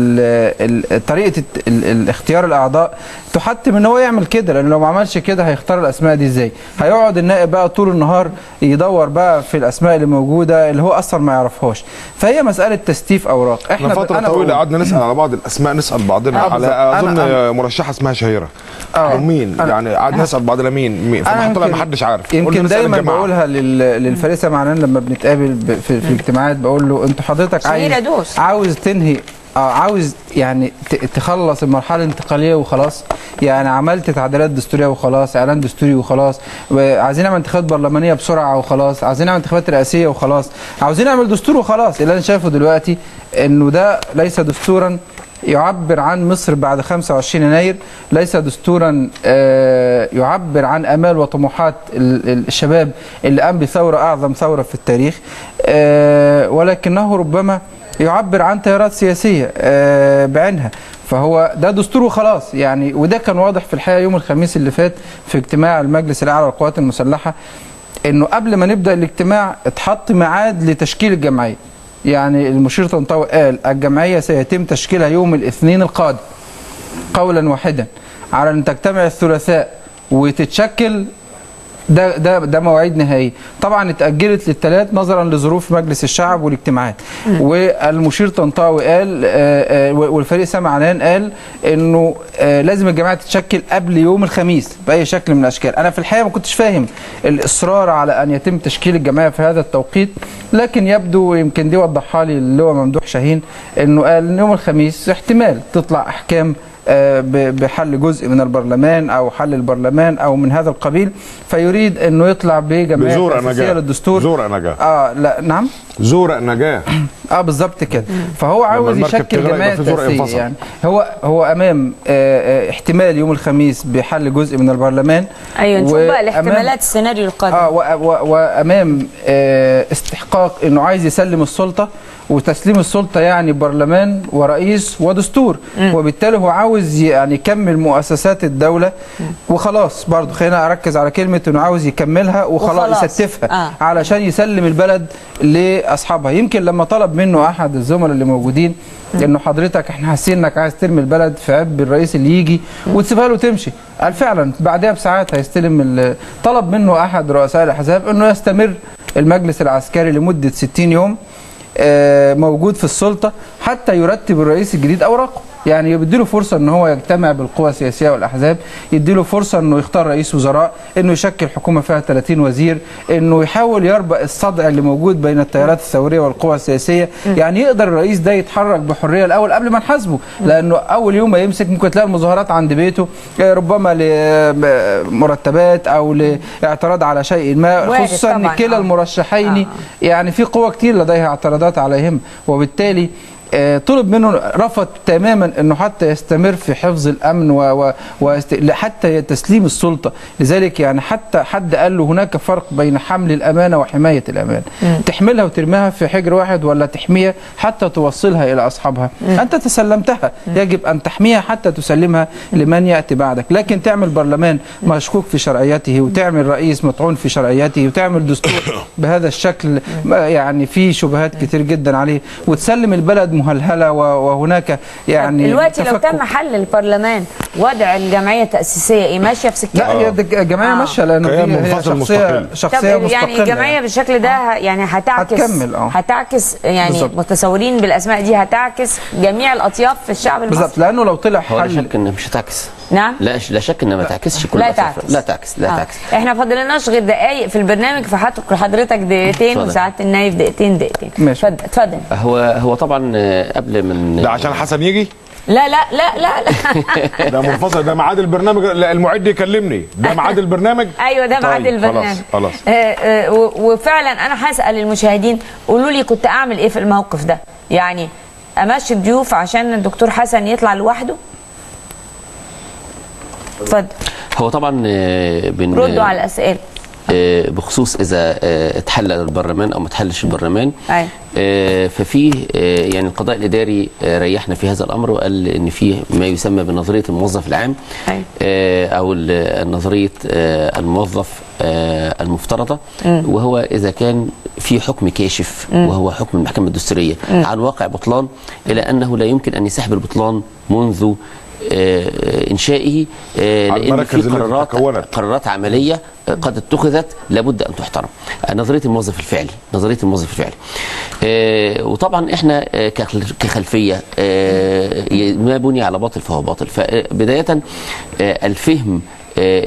ال- ال- طريقه الت- ال- ال- اختيار الاعضاء تحتم ان هو يعمل كده لان لو ما عملش كده هيختار الاسماء دي ازاي هيقعد النائب بقى طول النهار يدور بقى في الاسماء اللي موجوده اللي هو اصلا ما يعرفهاش فهي مساله تستيف اوراق احنا ب- فتره أنا طويله بقول- قعدنا نسال على بعض الاسماء نسال بعضنا آه، على بالظبط. اظن أنا- مرشحه اسمها شهيره آه. مين أنا- يعني قعدنا نسال بعضنا مين مين أنا فما طلع يمكن- ما حدش عارف قلنا يمكن نسأل دايما الجماعة. بقولها لل- للفريق سمعنان لما بنتقابل ب- في, في الاجتماعات بقول له انت حضرتك عايز شهيرة دوس. عاوز تنهي اه عاوز يعني ت- تخلص المرحله الانتقاليه وخلاص يعني عملت تعديلات دستوريه وخلاص اعلان دستوري وخلاص وعايزين نعمل انتخابات برلمانيه بسرعه وخلاص عايزين نعمل انتخابات رئاسيه وخلاص عاوزين نعمل دستور وخلاص اللي انا شايفه دلوقتي انه ده ليس دستورا يعبر عن مصر بعد 25 يناير ليس دستورا آه، يعبر عن امال وطموحات ال- ال- الشباب اللي قام بثوره اعظم ثوره في التاريخ آه، ولكنه ربما يعبر عن تيارات سياسيه آه، بعينها فهو ده دستور وخلاص يعني وده كان واضح في الحقيقه يوم الخميس اللي فات في اجتماع المجلس الاعلى للقوات المسلحه انه قبل ما نبدا الاجتماع اتحط ميعاد لتشكيل الجمعيه يعني المشير طنطاوي قال الجمعيه سيتم تشكيلها يوم الاثنين القادم قولا واحدا على ان تجتمع الثلاثاء وتتشكل ده ده ده مواعيد نهائيه طبعا اتاجلت للثلاث نظرا لظروف مجلس الشعب والاجتماعات والمشير طنطاوي قال آه، آه، والفريق سامع عنان قال انه آه، لازم الجماعه تتشكل قبل يوم الخميس باي شكل من الاشكال انا في الحقيقه ما كنتش فاهم الاصرار على ان يتم تشكيل الجماعه في هذا التوقيت لكن يبدو يمكن دي وضحها لي اللواء ممدوح شاهين انه قال ان يوم الخميس احتمال تطلع احكام آه، ب- بحل جزء من البرلمان او حل البرلمان او من هذا القبيل فيريد انه يطلع بجمعيه بزور تأسيسية نجاة للدستور زور نجاة اه لا نعم زور نجاة اه بالظبط كده فهو عاوز المركب يشكل تغرق جمعيه يبقى في زرع تأسيسية انفصل. يعني هو هو امام آه، آه، احتمال يوم الخميس بحل جزء من البرلمان ايوه نشوف بقى وأمام- الاحتمالات السيناريو القادم اه و- و- وامام آه، استحقاق انه عايز يسلم السلطه وتسليم السلطه يعني برلمان ورئيس ودستور وبالتالي هو عاوز ي- يعني يكمل مؤسسات الدوله وخلاص برضه خلينا اركز على كلمه انه عاوز يكملها وخلاص وخلاص. يستفها آه. علشان يسلم البلد لاصحابها يمكن لما طلب منه احد الزملاء اللي موجودين انه حضرتك احنا حاسين انك عايز ترمي البلد في عب الرئيس اللي يجي وتسيبها له تمشي قال فعلا بعدها بساعات هيستلم ال- طلب منه احد رؤساء الاحزاب انه يستمر المجلس العسكري لمده 60 يوم آه، موجود في السلطه حتى يرتب الرئيس الجديد اوراقه يعني بيديله فرصه ان هو يجتمع بالقوى السياسيه والاحزاب يديله فرصه انه يختار رئيس وزراء انه يشكل حكومه فيها 30 وزير انه يحاول يربط الصدع اللي موجود بين التيارات الثوريه والقوى السياسيه يعني يقدر الرئيس ده يتحرك بحريه الاول قبل ما نحاسبه لانه اول يوم ما يمسك ممكن تلاقي المظاهرات عند بيته آه، ربما لمرتبات او لاعتراض على شيء ما وارد خصوصا ان طبعاً، كلا آه. المرشحين آه. يعني في قوى كتير لديها اعتراضات عليهم وبالتالي آه، طلب منه رفض تماما انه حتى يستمر في حفظ الامن و و وست- حتى تسليم السلطه لذلك يعني حتى حد قال له هناك فرق بين حمل الامانه وحمايه الامانه تحملها وترميها في حجر واحد ولا تحميها حتى توصلها الى اصحابها انت تسلمتها يجب ان تحميها حتى تسلمها لمن ياتي بعدك لكن تعمل برلمان مشكوك في شرعيته وتعمل رئيس مطعون في شرعيته وتعمل دستور بهذا الشكل ما يعني في شبهات كتير جدا عليه وتسلم البلد مهلهله و- وهناك يعني دلوقتي لو تفكك. تم حل البرلمان وضع الجمعيه التاسيسيه ايه ماشيه في سكه لا هي دي الجمعيه آه. ماشيه لانه كيان دي هي منفصل شخصيه مستقل. شخصيه طب مستقله يعني الجمعيه بالشكل ده ه- يعني هتعكس هتكمل، آه. هتعكس يعني بالظبط. متصورين بالاسماء دي هتعكس جميع الاطياف في الشعب المصري بالظبط لانه لو طلع هو لا حل شك انها مش هتعكس نعم لا لا شك انها ما تعكسش كل لا الأطراف. تعكس لا تعكس لا آه. تعكس احنا فاضلناش غير دقايق في البرنامج فهترك لحضرتك دقيقتين اتفضل. وساعات النايف دقيقتين دقيقتين ماشي. اتفضل اتفضل هو هو طبعا آه، قبل من ده عشان حسن يجي لا لا لا لا, لا. ده منفصل ده ميعاد البرنامج لا، المعد يكلمني ده ميعاد البرنامج ايوه ده ميعاد طيب، البرنامج خلاص خلاص آه، آه، و- وفعلا انا هسال المشاهدين قولوا لي كنت اعمل ايه في الموقف ده يعني امشي الضيوف عشان الدكتور حسن يطلع لوحده اتفضل هو طبعا آه، بن ردوا على الاسئله آه، بخصوص اذا آه، اتحلل البرلمان او ما اتحلش البرلمان أيوة. آه، ففي آه، يعني القضاء الاداري آه، ريحنا في هذا الامر وقال ان في ما يسمى بنظريه الموظف العام أيوة. آه، او ال- نظريه آه، الموظف آه، المفترضه وهو اذا كان في حكم كاشف وهو حكم المحكمه الدستوريه عن واقع بطلان الى انه لا يمكن ان يسحب البطلان منذ آه، انشائه آه، على لان المراكز في التي قرارات تكونت. قرارات عمليه قد اتخذت لابد ان تحترم نظريه الموظف الفعلي نظريه الموظف الفعلي آه، وطبعا احنا آه، كخل- كخلفيه آه، ي- ما بني على باطل فهو باطل فبدايه آه، الفهم آه،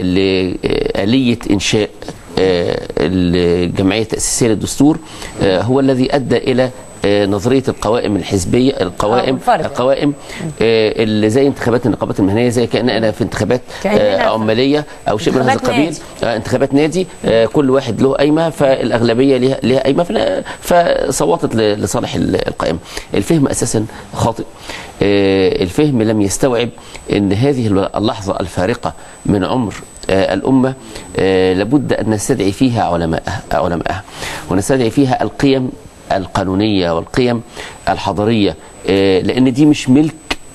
لآلية إنشاء آه، الجمعية التأسيسية للدستور آه، هو الذي أدى إلى آه، نظريه القوائم الحزبيه القوائم منفردة. القوائم آه، اللي زي انتخابات النقابات المهنيه زي كاننا في انتخابات كأننا آه، في- عماليه او شيء من هذا انتخابات القبيل آه، انتخابات نادي آه، كل واحد له قايمه فالاغلبيه ليها ليها قايمه فلا- فصوتت ل- لصالح ال- القائمه الفهم اساسا خاطئ آه، الفهم لم يستوعب ان هذه اللحظه الفارقه من عمر آه، الامه آه، لابد ان نستدعي فيها علماءها علماءها ونستدعي فيها القيم القانونيه والقيم الحضاريه آه، لان دي مش ملك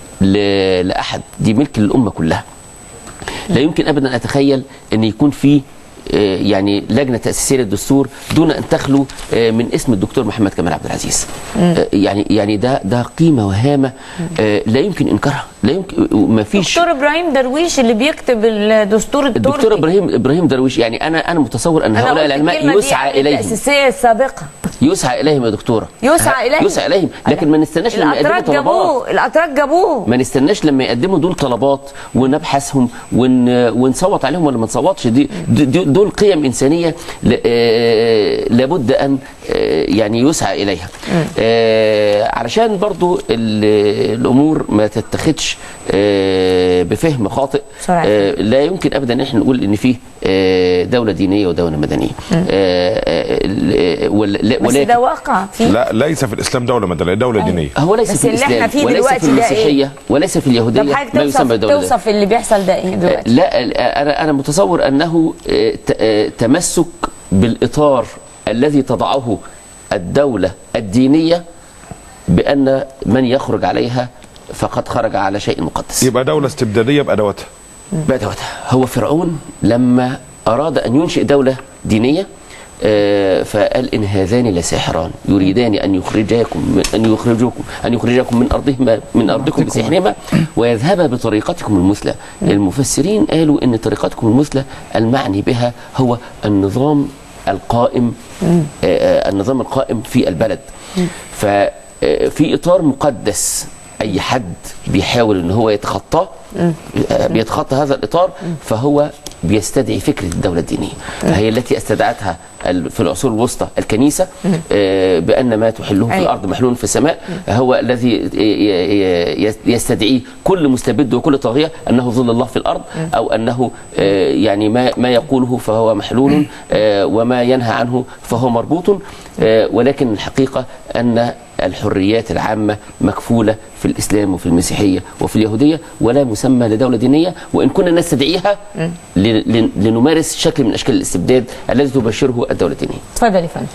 ل- لاحد دي ملك للامه كلها لا يمكن ابدا ان اتخيل ان يكون في آه، يعني لجنه تاسيسيه للدستور دون ان تخلو آه، من اسم الدكتور محمد كمال عبد العزيز آه، يعني يعني ده ده قيمه وهامه آه، لا يمكن انكارها لا يمكن ما فيش دكتور ابراهيم درويش اللي بيكتب الدستور التركي الدكتور ابراهيم ابراهيم درويش يعني انا انا متصور ان أنا هؤلاء قلت الكلمة العلماء دي يسعى قبل اليهم التأسيسية السابقة يسعى اليهم يا دكتوره يسعى إليهم. يسعى اليهم لكن ما نستناش لما يقدموا الأتراك طلبات جابوه الأتراك جابوه ما نستناش لما يقدموا دول طلبات ونبحثهم ون ونصوت عليهم ولا ما نصوتش دي دي- دي- دول قيم انسانيه ل- آه، لابد ان آه، يعني يسعى اليها آه، علشان برضو ال- الامور ما تتخذش آه، بفهم خاطئ سرعة. آه، لا يمكن ابدا ان احنا نقول ان فيه آه، دوله دينيه ودوله مدنيه آه، آه، ال- ولا- لا- بس ولكن ده واقع فيه لا ليس في الاسلام دوله مدنيه دوله دينيه هو ليس بس في اللي احنا الاسلام فيه وليس دلوقتي في ده إيه؟ المسيحيه وليس في اليهوديه طب حضرتك ما يسمى توصف دوله توصف اللي بيحصل ده ايه دلوقتي لا انا انا متصور انه آه، ت- آه، تمسك بالاطار الذي تضعه الدوله الدينيه بان من يخرج عليها فقد خرج على شيء مقدس يبقى دوله استبداديه بادواتها بدوتها هو فرعون لما أراد أن ينشئ دولة دينية آه، فقال إن هذان لساحران يريدان أن يخرجاكم أن يخرجوكم أن يخرجاكم من أرضهما من أرضكم بسحرهما ويذهبا بطريقتكم المثلى المفسرين قالوا إن طريقتكم المثلى المعني بها هو النظام القائم آه، آه، النظام القائم في البلد ففي إطار مقدس اي حد بيحاول ان هو يتخطاه آه، بيتخطى هذا الاطار فهو بيستدعي فكره الدوله الدينيه هي التي استدعتها ال- في العصور الوسطى الكنيسه آه، بان ما تحله في أيوة. الارض محلول في السماء هو الذي ي- ي- ي- يستدعيه كل مستبد وكل طاغيه انه ظل الله في الارض او انه آه، يعني ما ما يقوله فهو محلول آه، وما ينهى عنه فهو مربوط آه، ولكن الحقيقه ان الحريات العامة مكفولة في الإسلام وفي المسيحية وفي اليهودية ولا مسمى لدولة دينية وإن كنا نستدعيها ل- ل- لنمارس شكل من أشكال الاستبداد الذي تبشره الدولة الدينية اتفضل يا فندم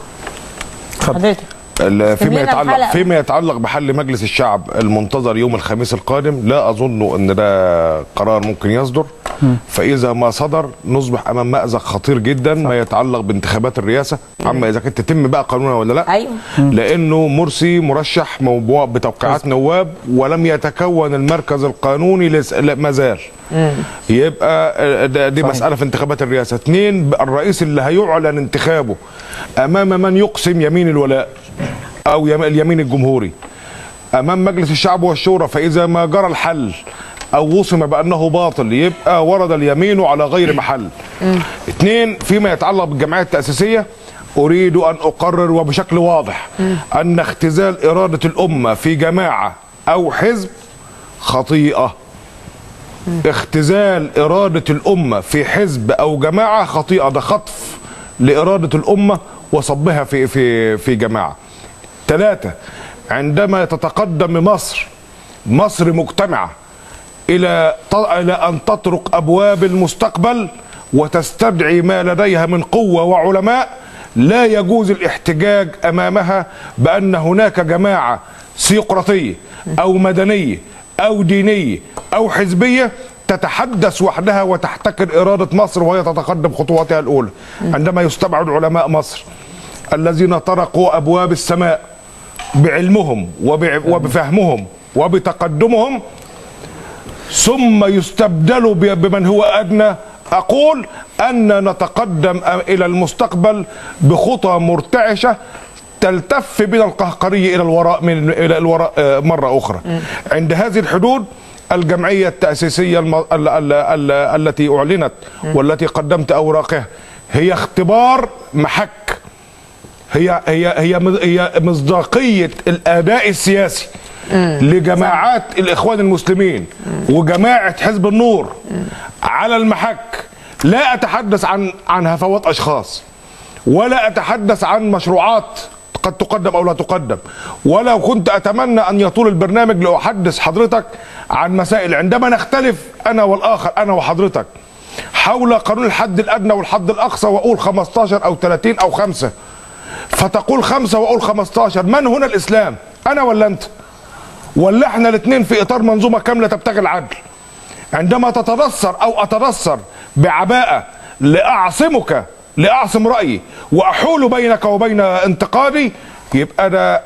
حضرتك ال- فيما لنا يتعلق الحلقة. فيما يتعلق بحل مجلس الشعب المنتظر يوم الخميس القادم لا اظن ان ده قرار ممكن يصدر فاذا ما صدر نصبح امام مازق خطير جدا ما يتعلق بانتخابات الرئاسه عما اذا كانت تتم بقى قانونا ولا لا أيوة. لانه مرسي مرشح موضوع بتوقيعات نواب ولم يتكون المركز القانوني لس... لا ما زال يبقى آه، ده- دي مساله في انتخابات الرئاسه اثنين الرئيس اللي هيعلن انتخابه امام من يقسم يمين الولاء او يم- اليمين الجمهوري امام مجلس الشعب والشورى فاذا ما جرى الحل او وصم بانه باطل يبقى ورد اليمين على غير محل اثنين فيما يتعلق بالجمعيه التاسيسيه اريد ان اقرر وبشكل واضح ان اختزال اراده الامه في جماعه او حزب خطيئه اختزال إرادة الأمة في حزب أو جماعة خطيئة ده خطف لإرادة الأمة وصبها في في في جماعة. ثلاثة عندما تتقدم مصر مصر مجتمعة إلى ط- إلى أن تطرق أبواب المستقبل وتستدعي ما لديها من قوة وعلماء لا يجوز الاحتجاج أمامها بأن هناك جماعة سيقراطية أو مدنية أو دينية أو حزبية تتحدث وحدها وتحتكر إرادة مصر وهي تتقدم خطواتها الأولى عندما يستبعد علماء مصر الذين طرقوا أبواب السماء بعلمهم وبع- وبفهمهم وبتقدمهم ثم يستبدل ب- بمن هو ادنى اقول ان نتقدم أ- الى المستقبل بخطى مرتعشه تلتف بنا القهقريه الى الوراء من الى الوراء آه، مره اخرى عند هذه الحدود الجمعيه التاسيسيه الم... ال... ال... ال... التي اعلنت والتي قدمت اوراقها هي اختبار محك هي هي هي مز- هي مصداقيه الاداء السياسي لجماعات الاخوان المسلمين وجماعه حزب النور على المحك لا اتحدث عن عن هفوات اشخاص ولا اتحدث عن مشروعات قد تقدم او لا تقدم ولو كنت اتمنى ان يطول البرنامج لاحدث حضرتك عن مسائل عندما نختلف انا والاخر انا وحضرتك حول قانون الحد الادنى والحد الاقصى واقول 15 او 30 او 5 فتقول خمسة واقول 15 من هنا الاسلام انا ولا انت ولا احنا الاثنين في اطار منظومه كامله تبتغي العدل عندما تتنصر او اتنصر بعباءه لاعصمك لاعصم رايي واحول بينك وبين انتقادي يبقى انا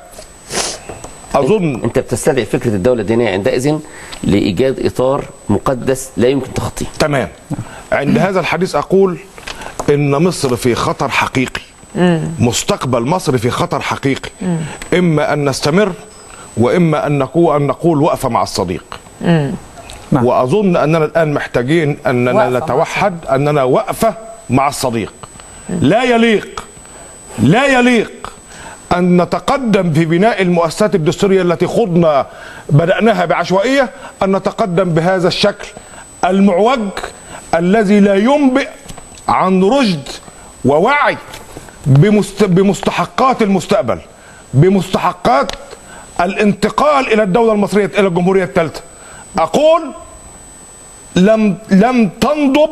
اظن انت بتستدعي فكره الدوله الدينيه عندئذ لايجاد اطار مقدس لا يمكن تخطيه تمام عند هذا الحديث اقول ان مصر في خطر حقيقي مستقبل مصر في خطر حقيقي اما ان نستمر واما ان نقول ان نقول وقفه مع الصديق نعم. واظن اننا الان محتاجين اننا وقفة مع نتوحد اننا وقفه مع الصديق لا يليق لا يليق أن نتقدم في بناء المؤسسات الدستورية التي خضنا بدأناها بعشوائية أن نتقدم بهذا الشكل المعوج الذي لا ينبئ عن رشد ووعي بمست... بمستحقات المستقبل بمستحقات الانتقال إلى الدولة المصرية إلى الجمهورية الثالثة أقول لم لم تنضب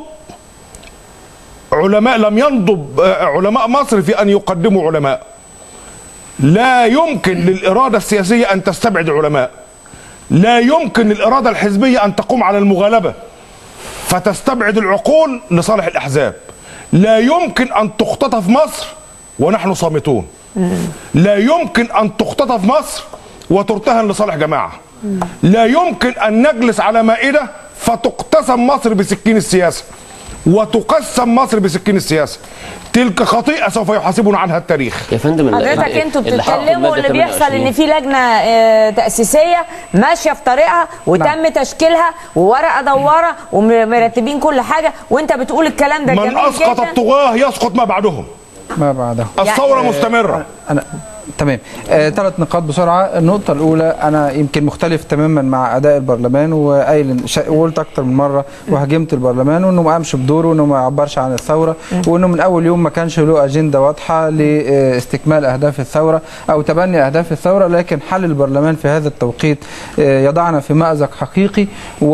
علماء لم ينضب آه، علماء مصر في ان يقدموا علماء لا يمكن للاراده السياسيه ان تستبعد علماء لا يمكن للاراده الحزبيه ان تقوم على المغالبه فتستبعد العقول لصالح الاحزاب لا يمكن ان تختطف مصر ونحن صامتون لا يمكن ان تختطف مصر وترتهن لصالح جماعه لا يمكن ان نجلس على مائده فتقتسم مصر بسكين السياسه وتقسم مصر بسكين السياسه تلك خطيئه سوف يحاسبنا عنها التاريخ يا فندم ال- حضرتك ال- انتوا اللي حط بتتكلموا المادة اللي بيحصل 28. ان في لجنه آه، تاسيسيه ماشيه في طريقها وتم نعم. تشكيلها وورقه دواره ومرتبين كل حاجه وانت بتقول الكلام ده من جميل اسقط جدا الطغاه يسقط ما بعدهم ما بعده الثوره يعني- مستمره انا تمام آه، ثلاث نقاط بسرعه النقطه الاولى انا يمكن مختلف تماما مع اداء البرلمان وقايل شا- وقلت اكتر من مره وهاجمت البرلمان وانه ما قامش بدوره وانه ما عبرش عن الثوره وانه من اول يوم ما كانش له اجنده واضحه لاستكمال اهداف الثوره او تبني اهداف الثوره لكن حل البرلمان في هذا التوقيت آه، يضعنا في مازق حقيقي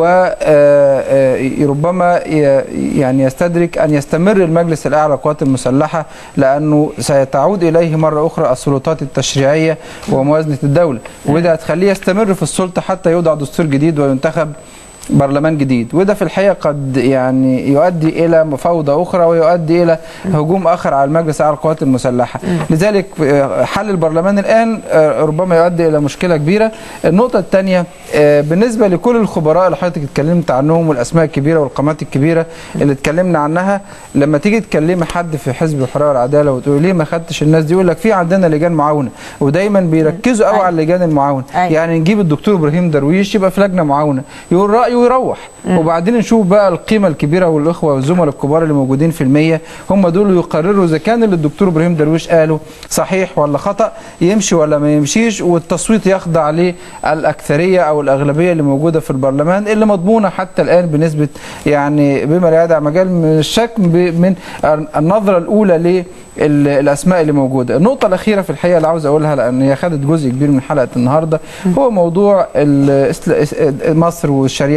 وربما يعني يستدرك ان يستمر المجلس الاعلى للقوات المسلحه لانه سيتعود اليه مره اخرى السلطات التشريعيه وموازنه الدوله وده هتخليه يستمر في السلطه حتى يوضع دستور جديد وينتخب برلمان جديد وده في الحقيقه قد يعني يؤدي الى مفاوضه اخرى ويؤدي الى هجوم اخر على المجلس على القوات المسلحه لذلك آه، حل البرلمان الان آه، ربما يؤدي الى مشكله كبيره النقطه الثانيه بالنسبه لكل الخبراء اللي حضرتك اتكلمت عنهم والاسماء الكبيره والقامات الكبيره اللي اتكلمنا عنها لما تيجي تكلمي حد في حزب الحريه والعداله وتقول ليه ما خدتش الناس دي يقول لك في عندنا لجان معاونه ودايما بيركزوا قوي أيوة. على اللجان المعاونه أيوة. يعني نجيب الدكتور ابراهيم درويش يبقى في لجنه معاونه يقول رايه ويروح وبعدين نشوف بقى القيمه الكبيره والاخوه والزملاء الكبار اللي موجودين في المية هم دول يقرروا اذا كان اللي الدكتور ابراهيم درويش قاله صحيح ولا خطا يمشي ولا ما يمشيش والتصويت يخضع للاكثريه او الاغلبيه اللي موجوده في البرلمان اللي مضمونه حتى الان بنسبه يعني بما لا يدع مجال من الشك ب- من النظره الاولى للاسماء اللي موجوده النقطه الاخيره في الحقيقه اللي عاوز اقولها لان هي خدت جزء كبير من حلقه النهارده هو موضوع ال- إسل- إس- مصر والشريعه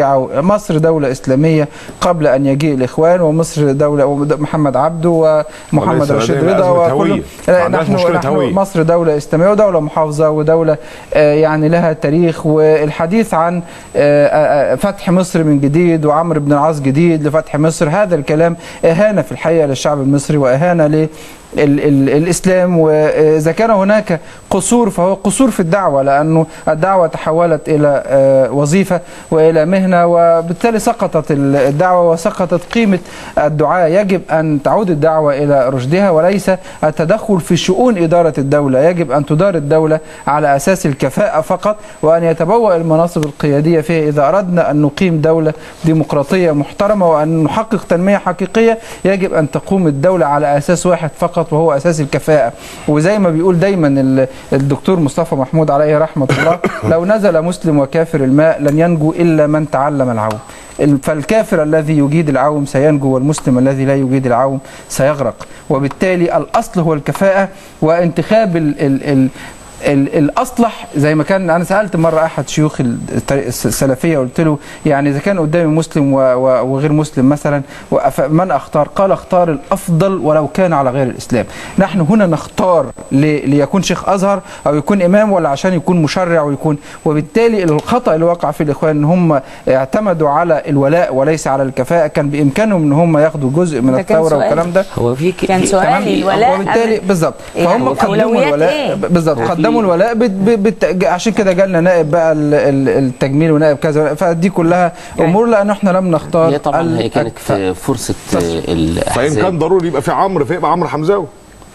الشيعة مصر دولة إسلامية قبل أن يجيء الإخوان ومصر دولة محمد عبده ومحمد وليس رشيد لدينا رضا أزمة هوية. وكل ما عندناش مشكلة نحن هوية. مصر دولة إسلامية ودولة محافظة ودولة آه، يعني لها تاريخ والحديث عن آه، آه، فتح مصر من جديد وعمرو بن العاص جديد لفتح مصر هذا الكلام إهانة في الحقيقة للشعب المصري وإهانة ل ال ال الإسلام وإذا كان هناك قصور فهو قصور في الدعوة لأنه الدعوة تحولت إلى آه، وظيفة وإلى مهنة وبالتالي سقطت ال- الدعوة وسقطت قيمة الدعاء يجب أن تعود الدعوة إلى رشدها وليس التدخل في شؤون إدارة الدولة يجب أن تدار الدولة على أساس الكفاءة فقط وأن يتبوأ المناصب القيادية فيها إذا أردنا أن نقيم دولة ديمقراطية محترمة وأن نحقق تنمية حقيقية يجب أن تقوم الدولة على أساس واحد فقط وهو أساس الكفاءة وزي ما بيقول دايما ال- الدكتور مصطفى محمود عليه رحمة الله لو نزل مسلم وكافر الماء لن ينجو إلا من تعلم العوم ال- فالكافر الذي يجيد العوم سينجو والمسلم الذي لا يجيد العوم سيغرق وبالتالي الأصل هو الكفاءة وانتخاب ال ال ال ال- الاصلح زي ما كان انا سالت مره احد شيوخ الطريق الس- السلفيه قلت له يعني اذا كان قدامي مسلم و- و- وغير مسلم مثلا وأف- من اختار؟ قال اختار الافضل ولو كان على غير الاسلام. نحن هنا نختار ل- ليكون شيخ ازهر او يكون امام ولا عشان يكون مشرع ويكون وبالتالي الخطا اللي وقع فيه الاخوان ان هم اعتمدوا على الولاء وليس على الكفاءه كان بامكانهم ان هم ياخدوا جزء من ده كان الثوره سؤال. والكلام ده هو في ك- كان في- سؤال. تمام؟ الولاء وبالتالي قبل- بالظبط يعني فهم قدموا أولويات الولاء إيه؟ بالظبط وفي- قدموا الولاء بت بت بت عشان كده جالنا نائب بقى ال- ال- التجميل ونائب كذا فدي كلها امور لان احنا لم نختار هي طبعا ال- هي كانت في فرصه آه، فإن الاحزاب كان ضروري يبقى في عمرو فيبقى عمرو حمزاوي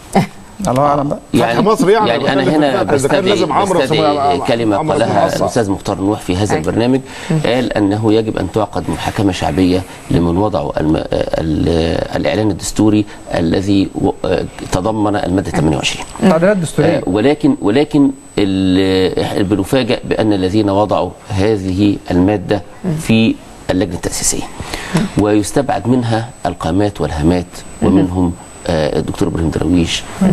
الله اعلم بقى فتح مصر يعني يعني أنا انا بتكلم هنا في- إذا كان بستدعي, لازم عمرو بستدعي بن- كلمه عمرو بن قالها العاص. الاستاذ مختار نوح في هذا أي. البرنامج قال انه يجب ان تعقد محاكمه شعبيه لمن وضعوا الم... ال- الاعلان الدستوري الذي و- تضمن الماده 28 تعديلات دستوريه آه، ولكن ولكن ال- إحنا بنفاجأ بأن الذين وضعوا هذه المادة في اللجنة التأسيسية ويستبعد منها القامات والهامات ومنهم آه، الدكتور ابراهيم درويش آه،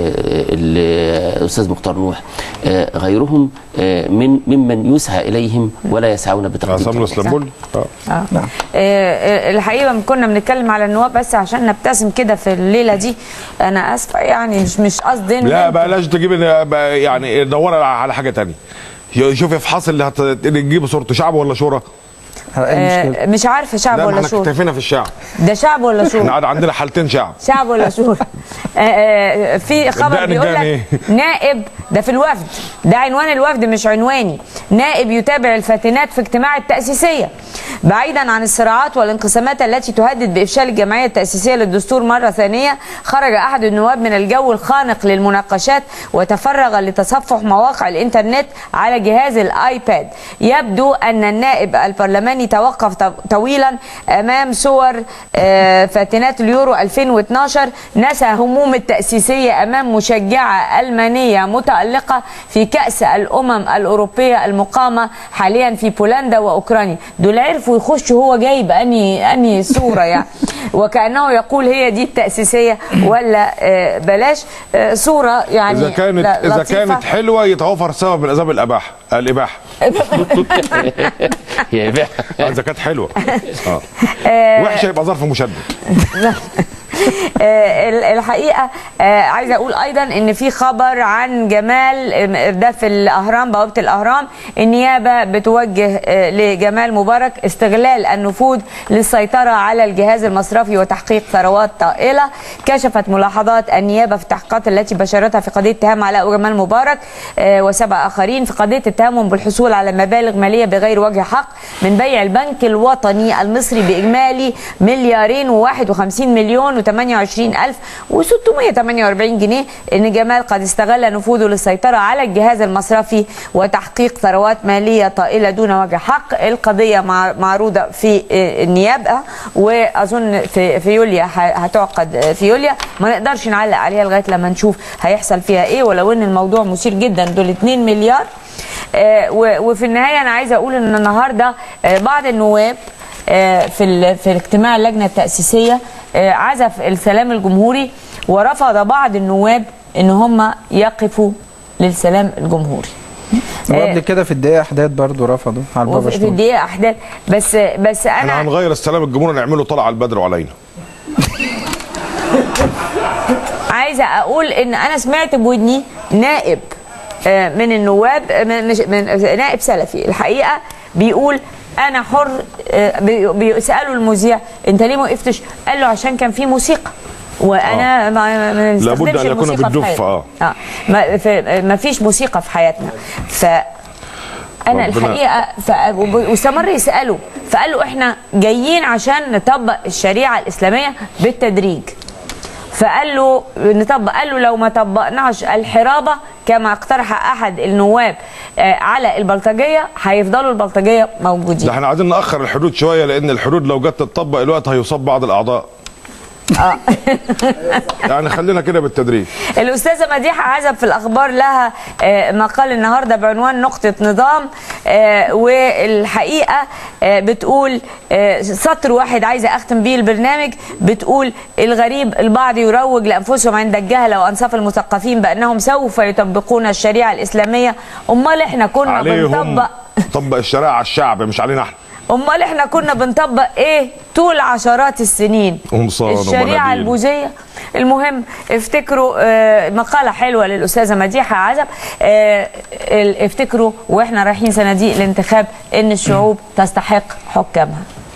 ال- الاستاذ مختار نوح آه، غيرهم آه، من ممن يسعى اليهم ولا يسعون بتقديم عصام كلمة. الاسلامبول آه. آه. آه، الحقيقه لما كنا بنتكلم على النواب بس عشان نبتسم كده في الليله دي انا اسفه يعني مش مش قصدي إن لا أنت- بلاش تجيب إن- بقى- يعني دور على حاجه تانية شوف افحص اللي هت- اللي تجيب صورته شعب ولا شورى ايه المشكله آه، مش عارفه شعب لا ما ولا احنا شورى اكتفينا في الشعب ده شعب ولا احنا شورى قاعد عندنا حالتين شعب شعب ولا شورى آه، آه، في خبر الدقن بيقول الجاني لك نائب ده في الوفد ده عنوان الوفد مش عنواني نائب يتابع الفاتنات في اجتماع التأسيسية بعيدا عن الصراعات والانقسامات التي تهدد بإفشال الجمعية التأسيسية للدستور مرة ثانية خرج أحد النواب من الجو الخانق للمناقشات وتفرغ لتصفح مواقع الإنترنت على جهاز الآيباد يبدو أن النائب البرلماني توقف ط- طويلا أمام صور آه، فاتنات اليورو 2012 نسى هموم التأسيسية أمام مشجعة ألمانية متألقة في كأس الأمم الأوروبية المقامة حاليا في بولندا وأوكرانيا دول عرفوا يخشوا هو جايب أني أني صورة يعني وكأنه يقول هي دي التأسيسية ولا آه، بلاش آه، صورة يعني اذا كانت ل- اذا لطيفة. كانت حلوه يتوفر سبب من اسباب الاباحه الاباحه يا بيه. آه، اذا كانت حلوه اه وحشه يبقى ظرف مشدد آه، ال- الحقيقه آه، عايزه اقول ايضا ان في خبر عن جمال آه، ده في الاهرام بوابه الاهرام النيابه بتوجه آه، لجمال مبارك استغلال النفوذ للسيطره على الجهاز المصرفي وتحقيق ثروات طائله كشفت ملاحظات النيابه في التحقيقات التي بشرتها في قضيه اتهام علاء وجمال مبارك آه، وسبع اخرين في قضيه اتهامهم بالحصول على مبالغ ماليه بغير وجه حق من بيع البنك الوطني المصري باجمالي مليارين و51 مليون و28 الف و648 جنيه ان جمال قد استغل نفوذه للسيطره على الجهاز المصرفي وتحقيق ثروات ماليه طائله دون وجه حق القضيه مع- معروضه في آه، النيابه واظن في في يوليا ه- هتعقد آه، في يوليا ما نقدرش نعلق عليها لغايه لما نشوف هيحصل فيها ايه ولو ان الموضوع مثير جدا دول 2 مليار آه، و- وفي النهايه انا عايزه اقول ان النهارده آه، بعض النواب آه، في ال- في اجتماع اللجنه التاسيسيه آه، عزف السلام الجمهوري ورفض بعض النواب ان هم يقفوا للسلام الجمهوري وقبل كده في الدقيقه احداث برضو رفضوا على البابا وفي في شنودة الدقيقه احداث بس بس احنا انا هنغير السلام الجمهوري نعمله طلع على البدر علينا عايزه اقول ان انا سمعت بودني نائب آه، من النواب آه، من مش- من نائب سلفي الحقيقه بيقول انا حر آه، بي- بيسالوا المذيع انت ليه ما وقفتش؟ قال له عشان كان في موسيقى وانا ما ما لابد بنستخدمش أن يكون الموسيقى في بالدف، حياتنا. آه. اه ما, في ما فيش موسيقى في حياتنا ف انا ربنا- الحقيقه ف... وب- واستمر يساله فقال له احنا جايين عشان نطبق الشريعه الاسلاميه بالتدريج فقال له نطبق قال له لو ما طبقناش الحرابه كما اقترح احد النواب آه، على البلطجيه هيفضلوا البلطجيه ده موجودين احنا عايزين ناخر الحدود شويه لان الحدود لو جت تطبق الوقت هيصاب بعض الاعضاء يعني خلينا كده بالتدريج الاستاذه مديحه عزب في الاخبار لها آه، مقال النهارده بعنوان نقطه نظام آه، والحقيقه آه، بتقول آه، سطر واحد عايزه اختم بيه البرنامج بتقول الغريب البعض يروج لانفسهم عند الجهله وانصاف المثقفين بانهم سوف يطبقون الشريعه الاسلاميه امال احنا كنا عليهم بنطبق طبق الشريعه على الشعب مش علينا احنا امال احنا كنا بنطبق ايه طول عشرات السنين قمصان الشريعه ومناديل. البوذيه المهم افتكروا آه، مقاله حلوه للاستاذه مديحه عزب آه، ال- افتكروا واحنا رايحين صناديق الانتخاب ان الشعوب تستحق حكامها